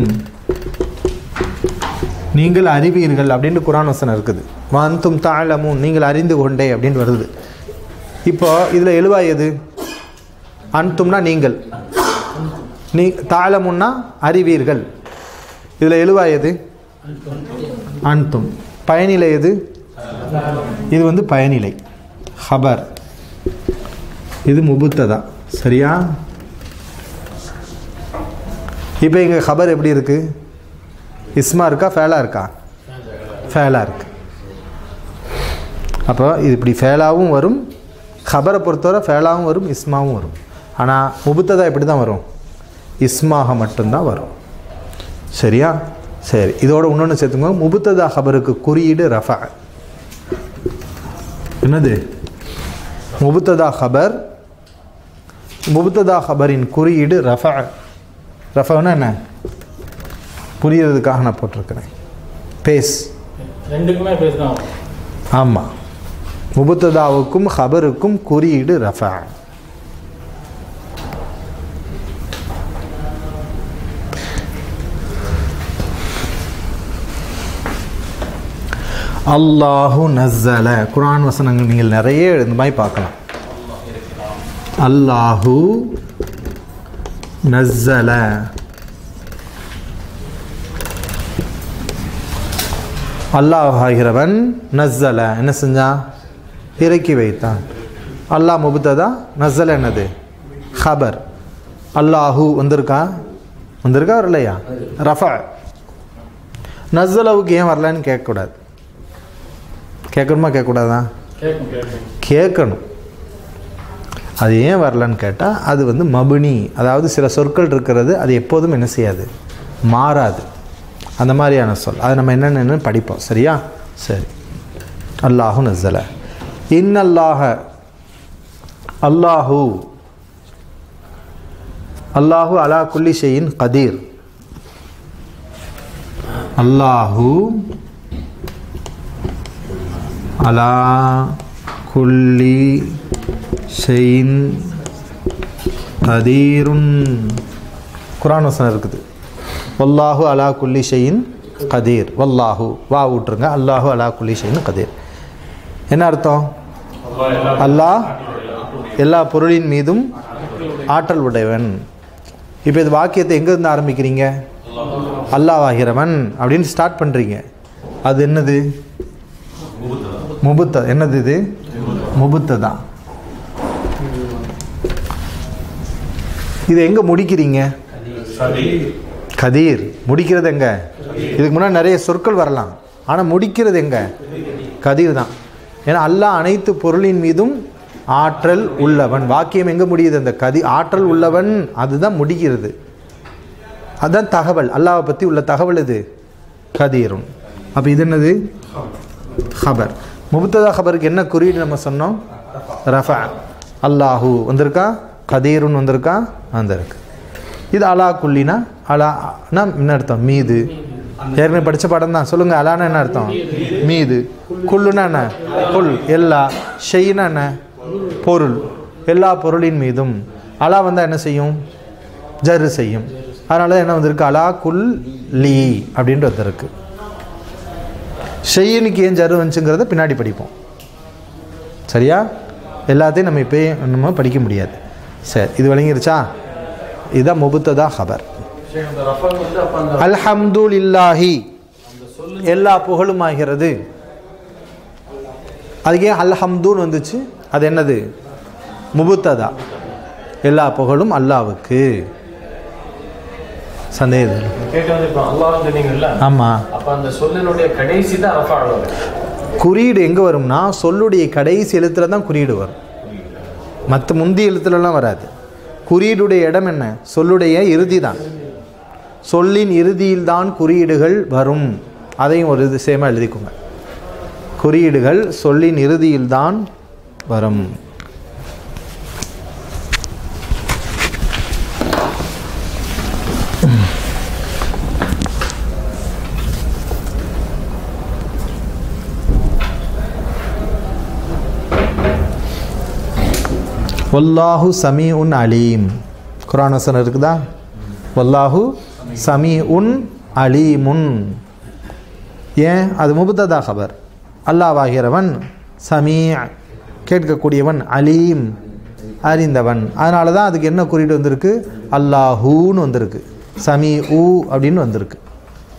S1: நீங்கள் அறிவீர்கள் அப்படின்னு குரான் வசனம் இருக்குது வந்தும் தாளமும் நீங்கள் அறிந்து கொண்டே அப்படின்னு வருது இப்போ இதில் எழுவா எது அன்தும்னா நீங்கள் நீ தாளமுன்னா அறிவீர்கள் இதில் எழுவா எது அன்தும் பயனிலை எது இது வந்து பயனிலை ஹபர் இது முபுத்ததா சரியா இப்போ இங்கே ஹபர் எப்படி இருக்கு இஸ்மா இருக்கா ஃபேலா இருக்கா ஃபேலா இருக்கு அப்போ இது இப்படி ஃபேலாவும் வரும் ஹபரை பொறுத்தவரை ஃபேலாவும் வரும் இஸ்மாவும் வரும் ஆனால் முபுத்ததா எப்படி தான் வரும் இஸ்மாக மட்டும்தான் வரும் சரியா சரி இதோட இன்னொன்று சேர்த்துக்கோங்க முபுத்ததா ஹபருக்கு குறியீடு ரஃபா என்னது முபுத்ததா ஹபர் முபுத்ததா ஹபரின் குறியீடு ரஃபா ரஃபானா என்ன புரியறதுக்காக நான் போட்டிருக்கிறேன் பேஸ்
S2: ரெண்டுக்குமே பேசலாம்
S1: ஆமாம் முபுத்ததாவுக்கும் ஹபருக்கும் குறியீடு ரஃபா அல்லாஹு நஸ்ஸல குர்ஆன் வசனங்கள் நீங்கள் நிறைய இந்த மாதிரி பார்க்கலாம் அல்லாஹு நஸ்ஸல அல்லாஹ் ஆகிறவன் நஸ்ஸல என்ன செஞ்சான் இறக்கி வைத்தான் அல்லாஹ் முபுத்ததா நஸ்ஸல என்னது ஹபர் அல்லாஹு வந்திருக்கா வந்திருக்கா வரலையா ரஃபா நஸ்ஸலவுக்கு ஏன் வரலன்னு கேட்கக்கூடாது கேட்கணுமா கேட்கக்கூடாதா
S2: கேட்கும் கேட்கும்
S1: கேட்கணும் அது ஏன் வரலன்னு கேட்டால் அது வந்து மபுனி அதாவது சில சொற்கள் இருக்கிறது அது எப்போதும் என்ன செய்யாது மாறாது அந்த மாதிரியான சொல் அது நம்ம என்னென்னு படிப்போம் சரியா சரி அல்லாஹு நஸ்ஸல இன்னல்லாஹ அல்லாஹு அல்லாஹு அலா குல்லி ஷெயின் கதீர் அல்லாஹு அலா குல்லி ஷெயின் கதீருன் குரான் வசனம் இருக்குது வல்லாஹு அலா குல்லி ஷெயின் கதீர் வல்லாஹு வா விட்ருங்க அல்லாஹு அலா குல்லி ஷெயின் கதீர் என்ன அர்த்தம் அல்லாஹ் எல்லா பொருளின் மீதும் ஆற்றல் உடையவன் இப்போ இது வாக்கியத்தை எங்கேருந்து ஆரம்பிக்கிறீங்க அல்லாஹ் ஆகிறவன் அப்படின்னு ஸ்டார்ட் பண்ணுறீங்க அது என்னது முபுத்த என்னது இது முபுத்ததா இது எங்க முடிக்கிறீங்க கதீர் முடிக்கிறது எங்க இதுக்கு முன்னாடி நிறைய சொற்கள் வரலாம் ஆனால் முடிக்கிறது எங்க கதீர் தான் ஏன்னா அல்லாஹ் அனைத்து பொருளின் மீதும் ஆற்றல் உள்ளவன் வாக்கியம் எங்க முடியுது அந்த கதி ஆற்றல் உள்ளவன் அதுதான் முடிக்கிறது அதுதான் தகவல் அல்லாஹ்வை பற்றி உள்ள தகவல் இது கதீரும் அப்போ இது என்னது ஹபர் முபத்ததா ஹபருக்கு என்ன குறியீடு நம்ம சொன்னோம் ரஃபா அல்லாஹு வந்திருக்கா கதீருன்னு வந்திருக்கா வந்திருக்கு இது அலா குல்லினா அலானா என்ன அர்த்தம் மீது ஏற்கனவே படித்த பாடம் தான் சொல்லுங்க அலானா என்ன அர்த்தம் மீது குல்லுனா என்ன குல் எல்லா ஷெய்னா என்ன பொருள் எல்லா பொருளின் மீதும் அலா வந்தால் என்ன செய்யும் ஜரு செய்யும் அதனால தான் என்ன வந்திருக்கு அலா குல் லீ அப்படின்ட்டு வந்திருக்கு ஷெய்யனுக்கு ஏன் ஜரு வந்துச்சுங்கிறத பின்னாடி படிப்போம் சரியா எல்லாத்தையும் நம்ம இப்போ நம்ம படிக்க முடியாது சரி இது விளங்கிருச்சா இதுதான் முபுத்ததா ஹபர்
S2: அந்த ரஃபா வந்து அப்ப அந்த
S1: அல்ஹம்துலில்லாஹி எல்லா புகழும் ஆகிறது அதுக்கு ஏன் அல்ஹம்துன்னு வந்துச்சு அது என்னது முபுத்ததா எல்லா புகழும் அல்லாவுக்கு சந்தேகம் இல்லை.
S2: கேட்கறது இப்போ அல்லாஹ் சொன்னீங்கல்ல
S1: ஆமாம்
S2: அப்ப அந்த சொல்லினுடைய கடைசி தான் ரஃபா அளவு
S1: குறியீடு எங்கே வரும்னா சொல்லுடைய கடைசி எழுத்துல தான் குறியீடு வரும் மற்ற முந்தைய எழுத்துலலாம் வராது குறியீடுடைய இடம் என்ன சொல்லுடைய இறுதி தான் சொல்லின் இறுதியில் தான் குறியீடுகள் வரும் அதையும் ஒரு இது சேமாக எழுதிக்கோங்க குறியீடுகள் சொல்லின் இறுதியில் தான் வரும் வல்லாஹு சமீ உன் அலீம் குரான் வசனம் இருக்குதா வல்லாஹு சமீ உன் அலீமுன் ஏன் அது முபத்ததா ஹபர் அல்லாவாகிறவன் சமீ கேட்கக்கூடியவன் அலீம் அறிந்தவன் அதனால தான் அதுக்கு என்ன குறியீடு வந்திருக்கு அல்லாஹூன்னு வந்திருக்கு சமீ ஊ அப்படின்னு வந்திருக்கு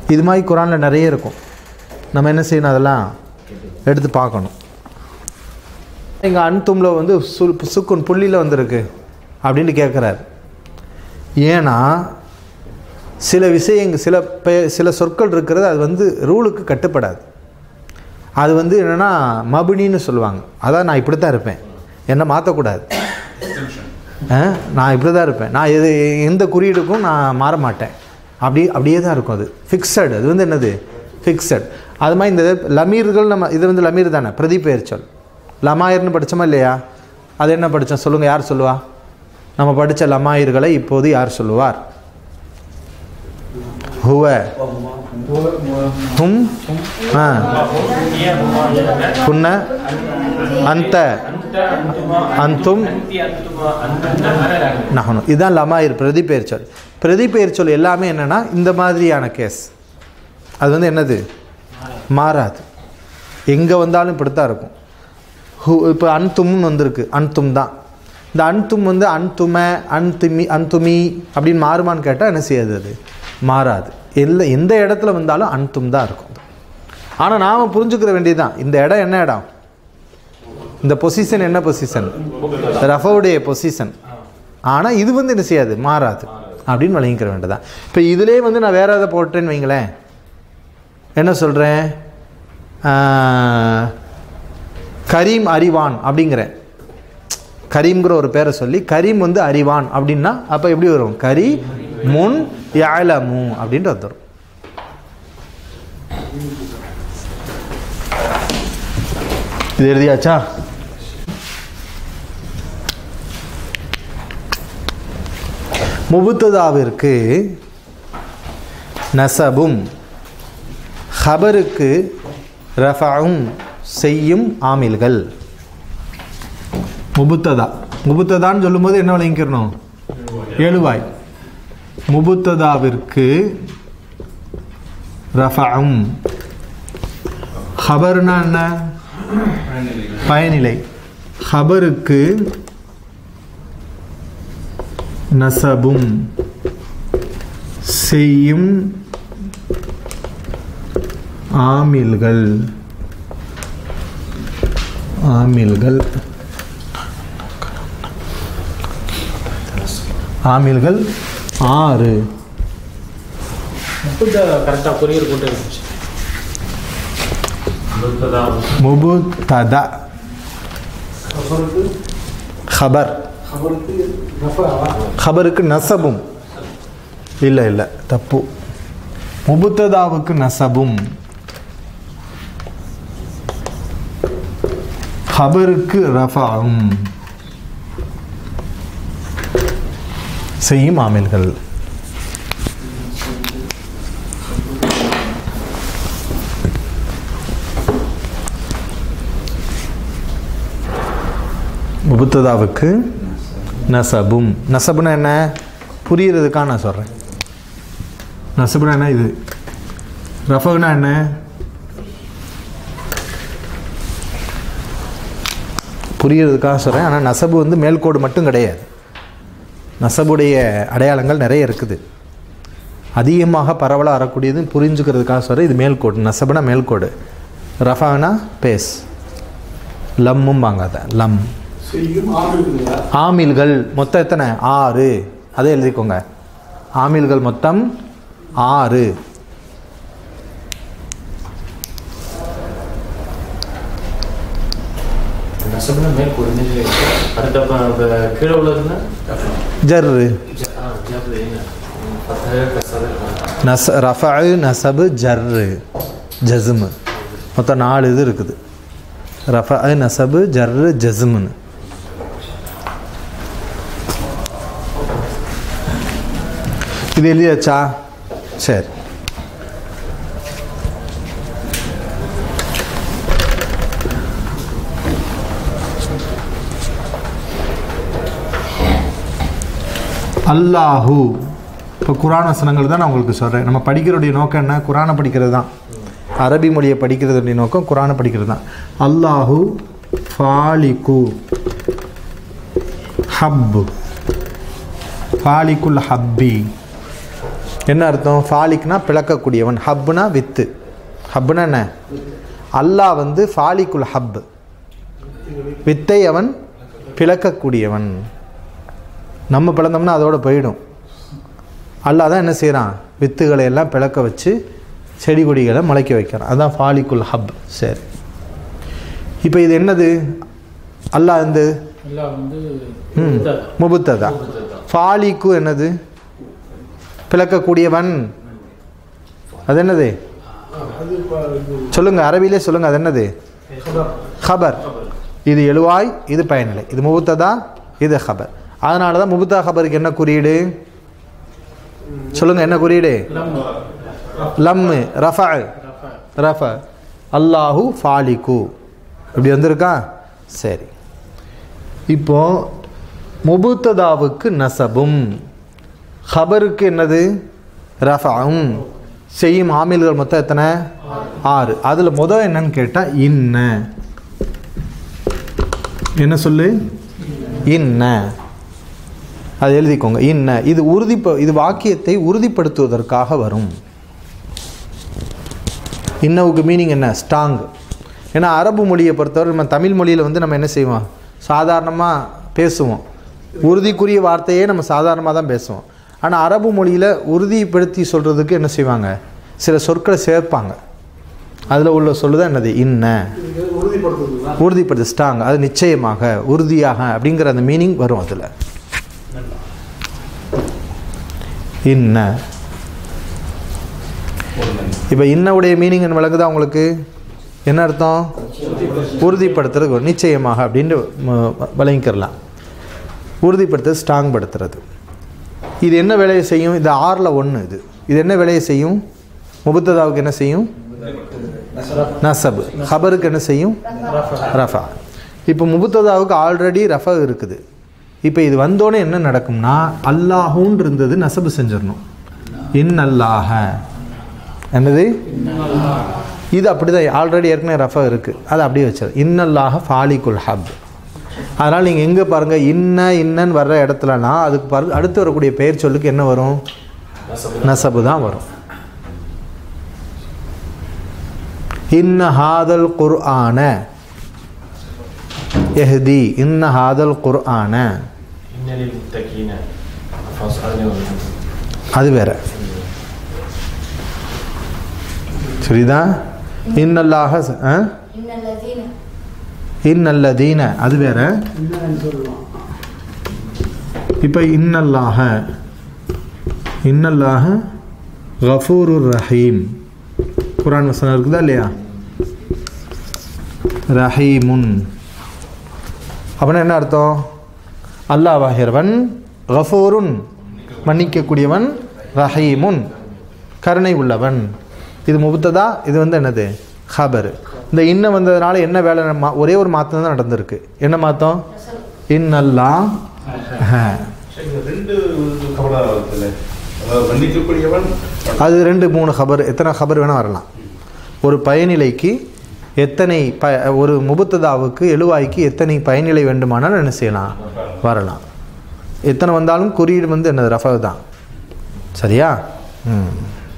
S1: இது மாதிரி குரானில் நிறைய இருக்கும் நம்ம என்ன செய்யணும் அதெல்லாம் எடுத்து பார்க்கணும் எங்கள் அன்தும்ல வந்து சு சுக்குன் புள்ளியில் வந்திருக்கு அப்படின்னு கேட்குறாரு ஏன்னா சில விஷயங்கள் சில பெ சில சொற்கள் இருக்கிறது அது வந்து ரூலுக்கு கட்டுப்படாது அது வந்து என்னென்னா மபினின்னு சொல்லுவாங்க அதான் நான் இப்படி தான் இருப்பேன் என்னை மாற்றக்கூடாது நான் இப்படி தான் இருப்பேன் நான் எது எந்த குறியீடுக்கும் நான் மாற மாட்டேன் அப்படி அப்படியே தான் இருக்கும் அது ஃபிக்ஸட் அது வந்து என்னது ஃபிக்ஸட் அது மாதிரி இந்த லமீர்கள் நம்ம இது வந்து லமீர் தானே பிரதிபெயர் சொல் லமாயர்னு படித்தோமா இல்லையா அது என்ன படித்தோம் சொல்லுங்கள் யார் சொல்லுவா நம்ம படித்த லமாயிர்களை இப்போது யார் சொல்லுவார் ஹுவ ஹும் ஆ புன்ன அந்த அந்தும் நகனும் இதுதான் லமாயிர் பிரதிபெயர் சொல் பிரதிபெயர் சொல் எல்லாமே என்னென்னா இந்த மாதிரியான கேஸ் அது வந்து என்னது மாறாது எங்கே வந்தாலும் இப்படி தான் இருக்கும் ஹூ இப்போ அன்தும்னு வந்திருக்கு அன்தும் தான் இந்த அன்தும் வந்து அன்தும அன்துமி அன்துமி அப்படின்னு மாறுமான்னு கேட்டால் என்ன செய்யாது அது மாறாது எல்ல எந்த இடத்துல வந்தாலும் அன்தும் தான் இருக்கும் ஆனால் நாம் புரிஞ்சுக்கிற வேண்டியதுதான் இந்த இடம் என்ன இடம் இந்த பொசிஷன் என்ன பொசிஷன் ரஃபவுடைய பொசிஷன் ஆனால் இது வந்து என்ன செய்யாது மாறாது அப்படின்னு வழங்கிக்கிற வேண்டியதான் இப்போ இதிலே வந்து நான் வேற எதை போட்டேன்னு வைங்களேன் என்ன சொல்கிறேன் கரீம் அறிவான் அப்படிங்கிறேன் கரீம்ங்கிற ஒரு பேரை சொல்லி கரீம் வந்து அறிவான் அப்படின்னா அப்போ எப்படி வரும் கரி முன் யாழமு அப்படின்ட்டு வந்துடும் இது எழுதியாச்சா முபுத்ததாவிற்கு நசபும் ஹபருக்கு ரஃபவும் செய்யும் ஆமில்கள் முபுத்ததா முபுத்ததான்னு சொல்லும்போது என்ன விளங்கிக்கிறணும் எழுவாய் முபுத்ததாவிற்கு ரஃபவும் ஹபர்னா என்ன பயனிலை ஹபருக்கு நசபும் செய்யும் ஆமில்கள் ஆமில்கள் ஆமில்கள் ஆறு
S2: கரெக்டாக கொரியர் போட்டு இருந்துச்சு
S1: முபுத்ததா ஹபர்
S5: அவருக்கு ரஃபா
S1: ஹபருக்கு நசபும் இல்லை இல்லை தப்பு முபுத்ததாவுக்கு நசபும் ஹபருக்கு ரஃபாவும் செய்யும் ஆமில்கள் முபுத்ததாவுக்கு நசபும் நசபுனா என்ன புரியறதுக்காக நான் சொல்கிறேன் நசபுனா என்ன இது ரஃபகுனா என்ன புரியறதுக்காக சொல்கிறேன் ஆனால் நசபு வந்து மேல்கோடு மட்டும் கிடையாது நசபுடைய அடையாளங்கள் நிறைய இருக்குது அதிகமாக பரவலாக வரக்கூடியது புரிஞ்சுக்கிறதுக்காக சொல்கிறேன் இது மேல்கோடு நசபுனா மேல்கோடு ரஃபானா பேஸ் லம்மும் வாங்காத லம்
S5: செய்யும் ஆறு இருக்குங்களா
S1: ஆமில்கள் மொத்தம் எத்தனை ஆறு அதை எழுதிக்கோங்க ஆமில்கள் மொத்தம் ஆறு
S3: நசபுனா மேல் கொடுங்க அடுத்த ப- ப- கீழே உள்ளதுன்னா
S1: ஜர்ரு
S3: ஆ, ஜாபு என்ன? ம், பத்தாவது கசாது.
S1: நஸ் ரஃபு நசபு ஜர்ரு ஜஸ்மு மொத்தம் நாலு இது இருக்குது ரஃபு நசபு ஜர்ரு ஜஸ்முன்னு இது எழுதியாச்சா சரி அல்லாஹு இப்போ குரான் வசனங்கள் தான் நான் உங்களுக்கு சொல்கிறேன் நம்ம படிக்கிறதுடைய நோக்கம் என்ன குரானை படிக்கிறது தான் அரபி மொழியை படிக்கிறதுடைய நோக்கம் குரானை படிக்கிறது தான் அல்லாஹு ஃபாலிகு ஹப் ஃபாலிகுல் ஹப்பி என்ன அர்த்தம் ஃபாலிக்னா பிளக்கக்கூடியவன் ஹப்னா வித்து ஹப்னா என்ன அல்லாஹ் வந்து ஃபாலிக்குல் ஹப் வித்தை அவன் பிளக்கக்கூடியவன் நம்ம பிளந்தோம்னா அதோட போயிடும் அல்லாஹ் தான் என்ன செய்கிறான் வித்துகளை எல்லாம் பிளக்க வச்சு செடி கொடிகளை முளைக்க வைக்கிறான் அதான் ஃபாலிக்குல் ஹப் சரி இப்போ இது என்னது அல்லாஹ் இந்த
S2: எல்லாம் வந்து
S1: ம் முபுத்ததா ஃபாலிக்கு என்னது பிளக்கக்கூடியவன் அது என்னது
S5: அது இப்போ இது
S1: சொல்லுங்க அரபியிலே சொல்லுங்க அது என்னது ஹபர் இது எழுவாய் இது பயனில்லை இது முபுத்ததா இது ஹபர் அதனால தான் முபுத்தா ஹபருக்கு என்ன குறியீடு சொல்லுங்க என்ன குறியீடு லம்மு ரஃபா ரஃப அல்லாஹு ஃபாலிகு இப்படி வந்திருக்கா சரி இப்போ முபுத்ததாவுக்கு நசபும் ஹபருக்கு என்னது ரஃபாவும் செய்யும் ஆமில்கள் மொத்தம் எத்தனை ஆறு அதில் முதல் என்னன்னு கேட்டால் இன்ன என்ன சொல்லு இன்ன அது எழுதிக்கோங்க இன்ன இது உறுதி இது வாக்கியத்தை உறுதிப்படுத்துவதற்காக வரும் இன்னவுக்கு மீனிங் என்ன ஸ்ட்ராங் ஏன்னா அரபு மொழியை பொறுத்தவரை நம்ம தமிழ் மொழியில் வந்து நம்ம என்ன செய்வோம் சாதாரணமாக பேசுவோம் உறுதிக்குரிய வார்த்தையே நம்ம சாதாரணமாக தான் பேசுவோம் ஆனால் அரபு மொழியில் உறுதிப்படுத்தி சொல்கிறதுக்கு என்ன செய்வாங்க சில சொற்களை சேர்ப்பாங்க அதில் உள்ள சொல்லுதான் என்னது இன்ன
S5: இதுக்கு உறுதிப்படுத்துறதுங்களா
S1: உறுதிப்படுத்து ஸ்ட்ராங் அது நிச்சயமாக உறுதியாக அப்படிங்கிற அந்த மீனிங் வரும் அதில் இன்ன இப்போ இன்னவுடைய மீனிங் விளங்குதா உங்களுக்கு என்ன அர்த்தம் உறுதிப்படுத்துறது ஒரு நிச்சயமாக அப்படின்ட்டு ம- விளங்கிக்கிறலாம் உறுதிப்படுத்துறது ஸ்ட்ராங் படுத்துறது இது என்ன வேலையை செய்யும் இது ஆறில் ஒன்று இது இது என்ன வேலையை செய்யும் முபத்ததாவுக்கு என்ன செய்யும் நசபு ஹபருக்கு என்ன செய்யும் ரஃபா இப்போ முபத்ததாவுக்கு ஆல்ரெடி ரஃபா இருக்குது இப்போ இது வந்தோடனே என்ன நடக்கும்னா அல்லாஹூன் இருந்தது நசபு செஞ்சிடணும் இன் அல்லாஹ என்னது இது அப்படிதான் ஆல்ரெடி ஏற்கனவே ரஃபா இருக்குது அது அப்படியே வச்சது இன்னல்லாஹ ஃபாலிகுல் ஹப் அதனால் நீங்கள் எங்கே பாருங்கள் இன்ன இன்னன்னு வர்ற இடத்துலனா அதுக்கு பாருங்க அடுத்து வரக்கூடிய பெயர் சொல்லுக்கு என்ன வரும் நசபு தான் வரும் இன்ன ஹாதல் குர்ஆன எஹ்தி இன்ன ஹாதல் குர்ஆன
S3: இன்னலில் முத்தகீன ஃபஸ் அதுல ஒரு
S1: அது வேற சரிதா இன்னல்லாஹ ச- ஆ?
S6: إن الذين
S1: இன்னல்லதீன அது வேற
S5: என்னன்னு சொல்லலாம்
S1: இப்போ இன்னல்லாஹ இன்னல்லாஹ கஃபூருர் ரஹீம் குரான் வசனம் இருக்குதா இல்லையா ரஹீமுன் அப்படின்னா என்ன அர்த்தம் அல்லாஹ் வாகிரவன் கஃபூருன் மன்னிக்கக்கூடியவன் ரஹீமுன் கருணை உள்ளவன் இது முபத்ததா இது வந்து என்னது ஹபர் இந்த இன்ன வந்ததுனால என்ன வேலை மா- ஒரே ஒரு மாற்றம் தான் நடந்திருக்கு என்ன மாற்றம் இன்னல்லா
S4: ரெண்டு கபடா இருக்குல்ல அதாவது மன்னிக்கக்கூடியவன்
S1: அது ரெண்டு மூணு ஹபர் எத்தனை ஹபர் வேணால் வரலாம் ஒரு பயனிலைக்கு எத்தனை ப ஒரு முபத்ததாவுக்கு எழுவாய்க்கு எத்தனை பயனிலை வேண்டுமானாலும் என்ன செய்யலாம் வரலாம் எத்தனை வந்தாலும் குறியீடு வந்து என்னது ரஃபா தான் சரியா ம்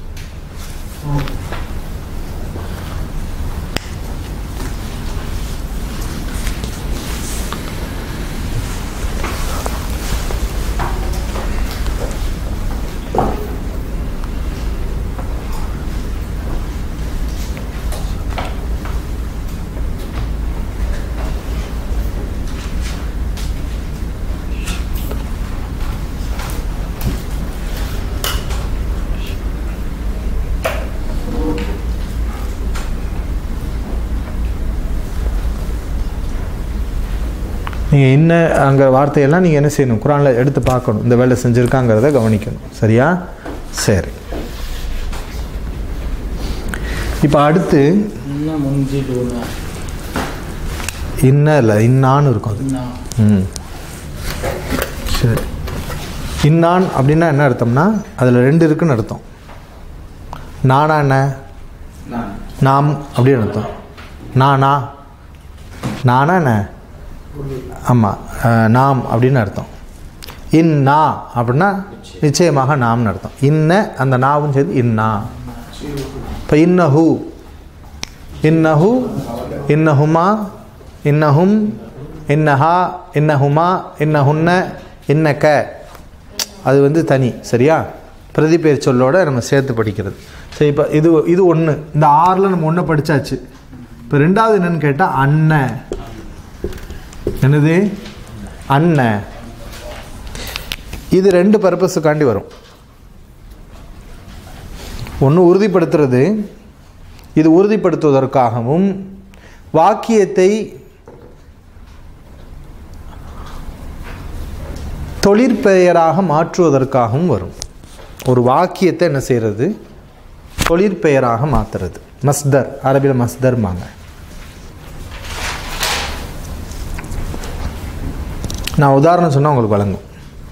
S1: நீங்கள் என்ன அங்கே வார்த்தையெல்லாம் நீங்கள் என்ன செய்யணும் குரானில் எடுத்து பார்க்கணும் இந்த வேலை செஞ்சுருக்காங்கிறத கவனிக்கணும் சரியா சரி இப்போ அடுத்து
S2: இன்னும் முன்ஜிலூன
S1: இன்ன இல்லை இன்னான்னு இருக்கும் அது
S2: இன்னும்
S1: ம் சரி இன்னான் அப்படின்னா என்ன அர்த்தம்னா அதில் ரெண்டு இருக்குன்னு அர்த்தம் நானா என்ன நாம் அப்படின்னு அர்த்தம் நானா நானா என்ன ஆமாம் நாம் அப்படின்னு அர்த்தம் இன்னா அப்படின்னா நிச்சயமாக நாம்னு அர்த்தம் இன்ன அந்த நாவும் சேர்த்து இன்னா இப்போ இன்னஹு இன்னஹு இன்னஹுமா இன்னஹும் இன்னஹா இன்னஹுமா இன்னஹுன்ன இன்னக்க அது வந்து தனி சரியா பிரதிபெயர் சொல்லோட நம்ம சேர்த்து படிக்கிறது சரி இப்போ இது இது ஒன்று இந்த ஆறில் நம்ம ஒன்று படித்தாச்சு இப்போ ரெண்டாவது என்னன்னு கேட்டால் அண்ண என்னது அண்ண இது ரெண்டு பர்பஸுக்காண்டி வரும் ஒன்று உறுதிப்படுத்துறது இது உறுதிப்படுத்துவதற்காகவும் வாக்கியத்தை தொழிற்பெயராக மாற்றுவதற்காகவும் வரும் ஒரு வாக்கியத்தை என்ன செய்கிறது தொழிற்பெயராக மாற்றுறது மஸ்தர் அரபியில் மஸ்தர்மாங்க நான் உதாரணம் சொன்னால் உங்களுக்கு வழங்கும்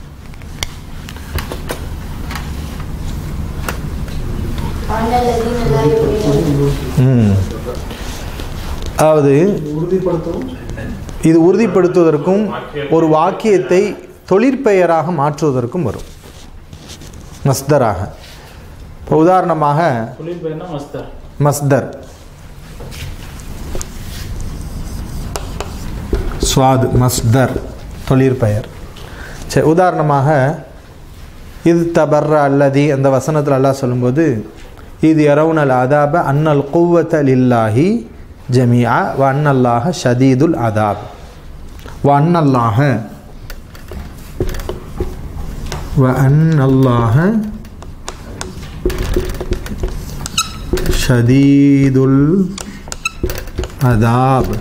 S6: ஆண்டல்லதீன் அல்லா யுமினூன்
S1: ம் அதாவது
S5: உறுதிப்படுத்தவும்
S1: இது உறுதிப்படுத்துவதற்கும் ஒரு வாக்கியத்தை தொழிற்பெயராக மாற்றுவதற்கும் வரும் மஸ்தராக இப்போ உதாரணமாக
S2: தொழில் பேர்னா மஸ்தர்
S1: மஸ்தர் ஸ்வாத் மஸ்தர் தொழிற்பெயர் சரி உதாரணமாக இது தபர்ற அல்லதி அந்த வசனத்தில் அல்லாஹ் சொல்லும்போது இது யரவுனல் அதாப அன்னல் குவத்த லில்லாஹி ஜமியா வ அன்னல்லாஹ ஷதீதுல் அதாப் வ அன்னல்லாஹ வ அன்னல்லாஹ ஷதீதுல் அதாப்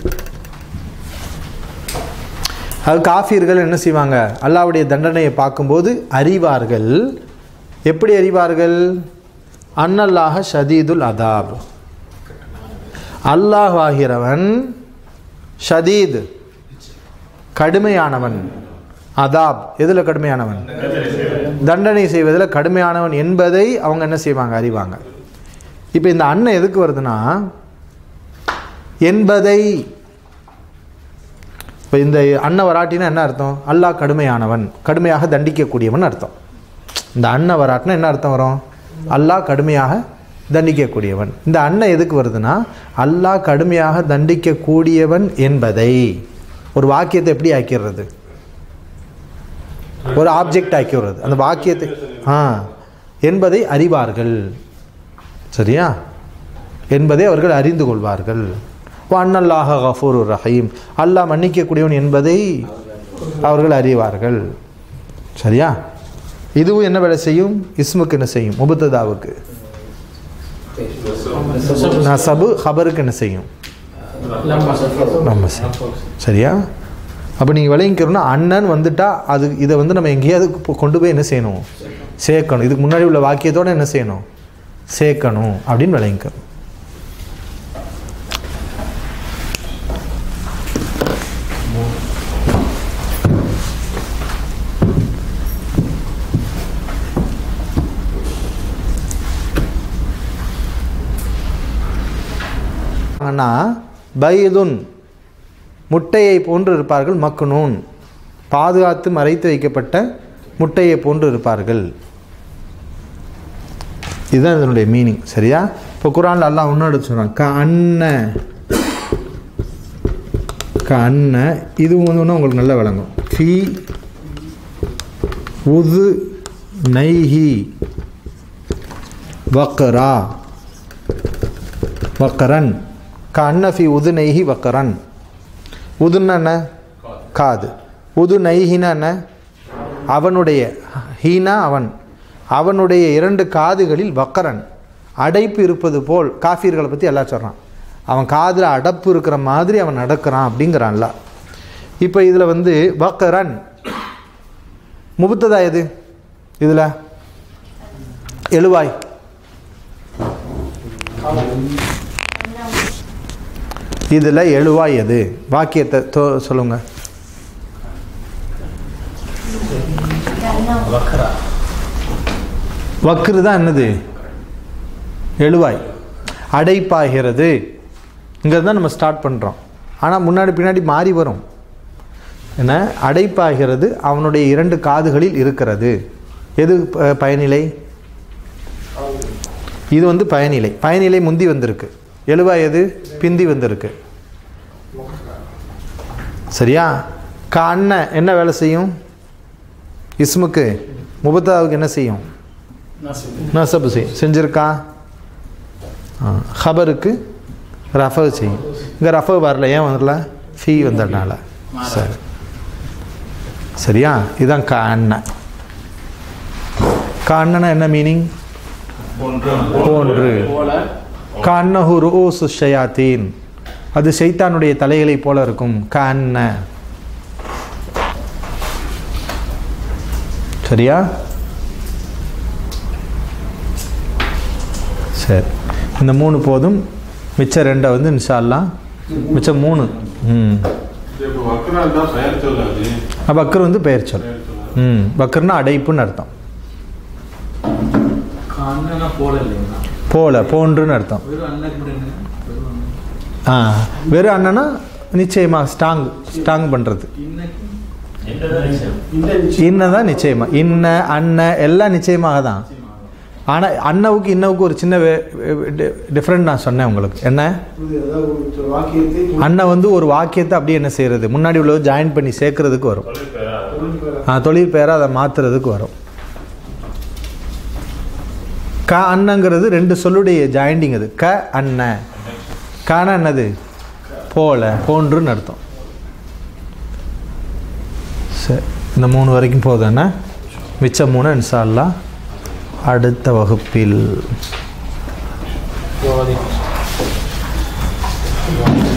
S1: அது காஃபியர்கள் என்ன செய்வாங்க அல்லாவுடைய தண்டனையை பார்க்கும்போது அறிவார்கள் எப்படி அறிவார்கள் அன்னல்லாஹ ஷதீதுல் அதாப் அல்லாஹ் ஆகிறவன் ஷதீத் கடுமையானவன் அதாப் எதில் கடுமையானவன் தண்டனை செய்வதில் கடுமையானவன் என்பதை அவங்க என்ன செய்வாங்க அறிவாங்க இப்போ இந்த அண்ணன் எதுக்கு வருதுன்னா என்பதை இப்போ இந்த அண்ணன் வராட்டினா என்ன அர்த்தம் அல்லாஹ் கடுமையானவன் கடுமையாக தண்டிக்கக்கூடியவன் அர்த்தம் இந்த அண்ணன் வராட்டினா என்ன அர்த்தம் வரும் அல்லாஹ் கடுமையாக தண்டிக்கக்கூடியவன் இந்த அண்ணன் எதுக்கு வருதுன்னா அல்லாஹ் கடுமையாக தண்டிக்கக்கூடியவன் என்பதை ஒரு வாக்கியத்தை எப்படி ஆக்கிடுறது ஒரு ஆப்ஜெக்ட் ஆக்கி விடுறது அந்த வாக்கியத்தை ஆ என்பதை அறிவார்கள் சரியா என்பதை அவர்கள் அறிந்து கொள்வார்கள் அன்னல்லாஹ கஃபூர் ரஹீம் அல்லாஹ் மன்னிக்கக்கூடியவன் என்பதை அவர்கள் அறிவார்கள் சரியா இதுவும் என்ன வேலை செய்யும் இஸ்முக்கு என்ன செய்யும் முபத்ததாவுக்கு நசபு ஹபருக்கு என்ன செய்யும் நம்ம செய்யும் சரியா அப்போ நீங்கள் விளங்கிக்கிறோம்னா அண்ணன் வந்துட்டா அது இதை வந்து நம்ம எங்கேயாவது கொ- கொண்டு போய் என்ன செய்யணும் சேர்க்கணும் இதுக்கு முன்னாடி உள்ள வாக்கியத்தோட என்ன செய்யணும் சேர்க்கணும் அப்படின்னு விளங்கிக்கணும் ஆனால் பைதுன் முட்டையை போன்று இருப்பார்கள் மக்னூன் பாதுகாத்து மறைத்து வைக்கப்பட்ட முட்டையை போன்று இருப்பார்கள் இதுதான் இதனுடைய மீனிங் சரியா இப்போ குரான்ல அல்லாஹ் இன்னொரு சொல்கிறான் க அன்ன க அன்ன இதுவும் வந்து இன்னும் உங்களுக்கு நல்லா விளங்கும் ஃபி உது நைஹி வக்கரா வக்கரன் க அன்ன ஃபி உது நைஹி வக்கரன் உதுன்னா என்ன காது உது நைஹினா என்ன அவனுடைய ஹீனா அவன் அவனுடைய இரண்டு காதுகளில் வக்கரன் அடைப்பு இருப்பது போல் காஃபியர்களை பற்றி எல்லாம் சொல்கிறான் அவன் காதில் அடப்பு இருக்கிற மாதிரி அவன் நடக்கிறான் அப்படிங்கிறான்ல இப்போ இதில் வந்து வக்கரன் முபத்ததா எது இதில் எழுவாய் இதில் எழுவாய் எது வாக்கியத்தை தோ சொல்லுங்க வக்ரு தான் என்னது எழுவாய் அடைப்பாகிறது இங்கே தான் நம்ம ஸ்டார்ட் பண்ணுறோம் ஆனால் முன்னாடி பின்னாடி மாறி வரும் என்ன அடைப்பாகிறது அவனுடைய இரண்டு காதுகளில் இருக்கிறது எது ப- பயனிலை இது வந்து பயனிலை பயனிலை முந்தி வந்திருக்கு எழுவா எது பிந்தி வந்திருக்கு சரியா க அண்ணன் என்ன வேலை செய்யும் இஸ்முக்கு முபத்தாவுக்கு என்ன செய்யும் நசபு செய்யும் செஞ்சிருக்கா ஆ, ஹபருக்கு ரஃபு செய்யும் இங்கே ரஃபு வரல ஏன் வரல ஃபீ வந்ததுனால சரி சரியா இதுதான் க அண்ணன் க அண்ணனா என்ன மீனிங் போன்று
S2: போல
S1: கண்ணஹு ருஊசு ஷயாத்தீன் அது ஷைத்தானுடைய தலைகளைப் போல இருக்கும் கண்ண சரியா சரி இந்த மூணு போதும் மிச்சம் ரெண்டை வந்து இன்ஷா அல்லாஹ் மிச்சம் மூணு ம்
S4: இப்போ வக்கரால் தான் பெயர் சொல்லாது
S1: பக்கர் வந்து பெயர் சொல் ம் பக்கர்னா அடைப்புன்னு அர்த்தம்
S2: அண்ணனா போல இல்லைங்களா
S1: போல போன்றுன்னு அர்த்தம்
S2: வெறும் அண்ணன் கூட என்ன வெறும் அண்ணன்
S1: ஆ வெறும் அண்ணனா நிச்சயமாக ஸ்ட்ராங் ஸ்ட்ராங் பண்ணுறது
S2: இன்னைக்கு
S5: இந்த நிச்சயம்
S1: இன்னதான் நிச்சயமா இன்ன அண்ண எல்லாம் நிச்சயமாக தான் ஆனால் அண்ணவுக்கு இன்னவுக்கு ஒரு சின்ன டிஃப்ரெண்ட் நான் சொன்னேன் உங்களுக்கு என்ன
S5: இது அதாவது ஒரு வாக்கியத்தை
S1: அண்ணன் வந்து ஒரு வாக்கியத்தை அப்படியே என்ன செய்யறது முன்னாடி உள்ளது ஜாயின் பண்ணி சேர்க்கறதுக்கு வரும்
S5: தொழில் பெற
S1: ஆ, தொழில் பெயரை அதை மாத்துறதுக்கு வரும் க அண்ணங்கிறது ரெண்டு சொல்லுடைய ஜாயிண்டிங் அது க அண்ண கான என்னது போல போன்றுன்னு அர்த்தம் சரி இந்த மூணு வரைக்கும் போதும் என்ன மிச்சம் மூணு இன்ஷா அல்லாஹ் அடுத்த வகுப்பில்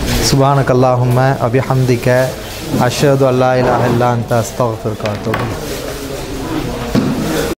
S1: சுபானக் அல்லாஹும்ம அபிஹம்திக அஷ்ஹது அல்லா இலாஹ இல்லா அன்த அஸ்தக்ஃபிருக்க வ அத்தூபு இலைக்.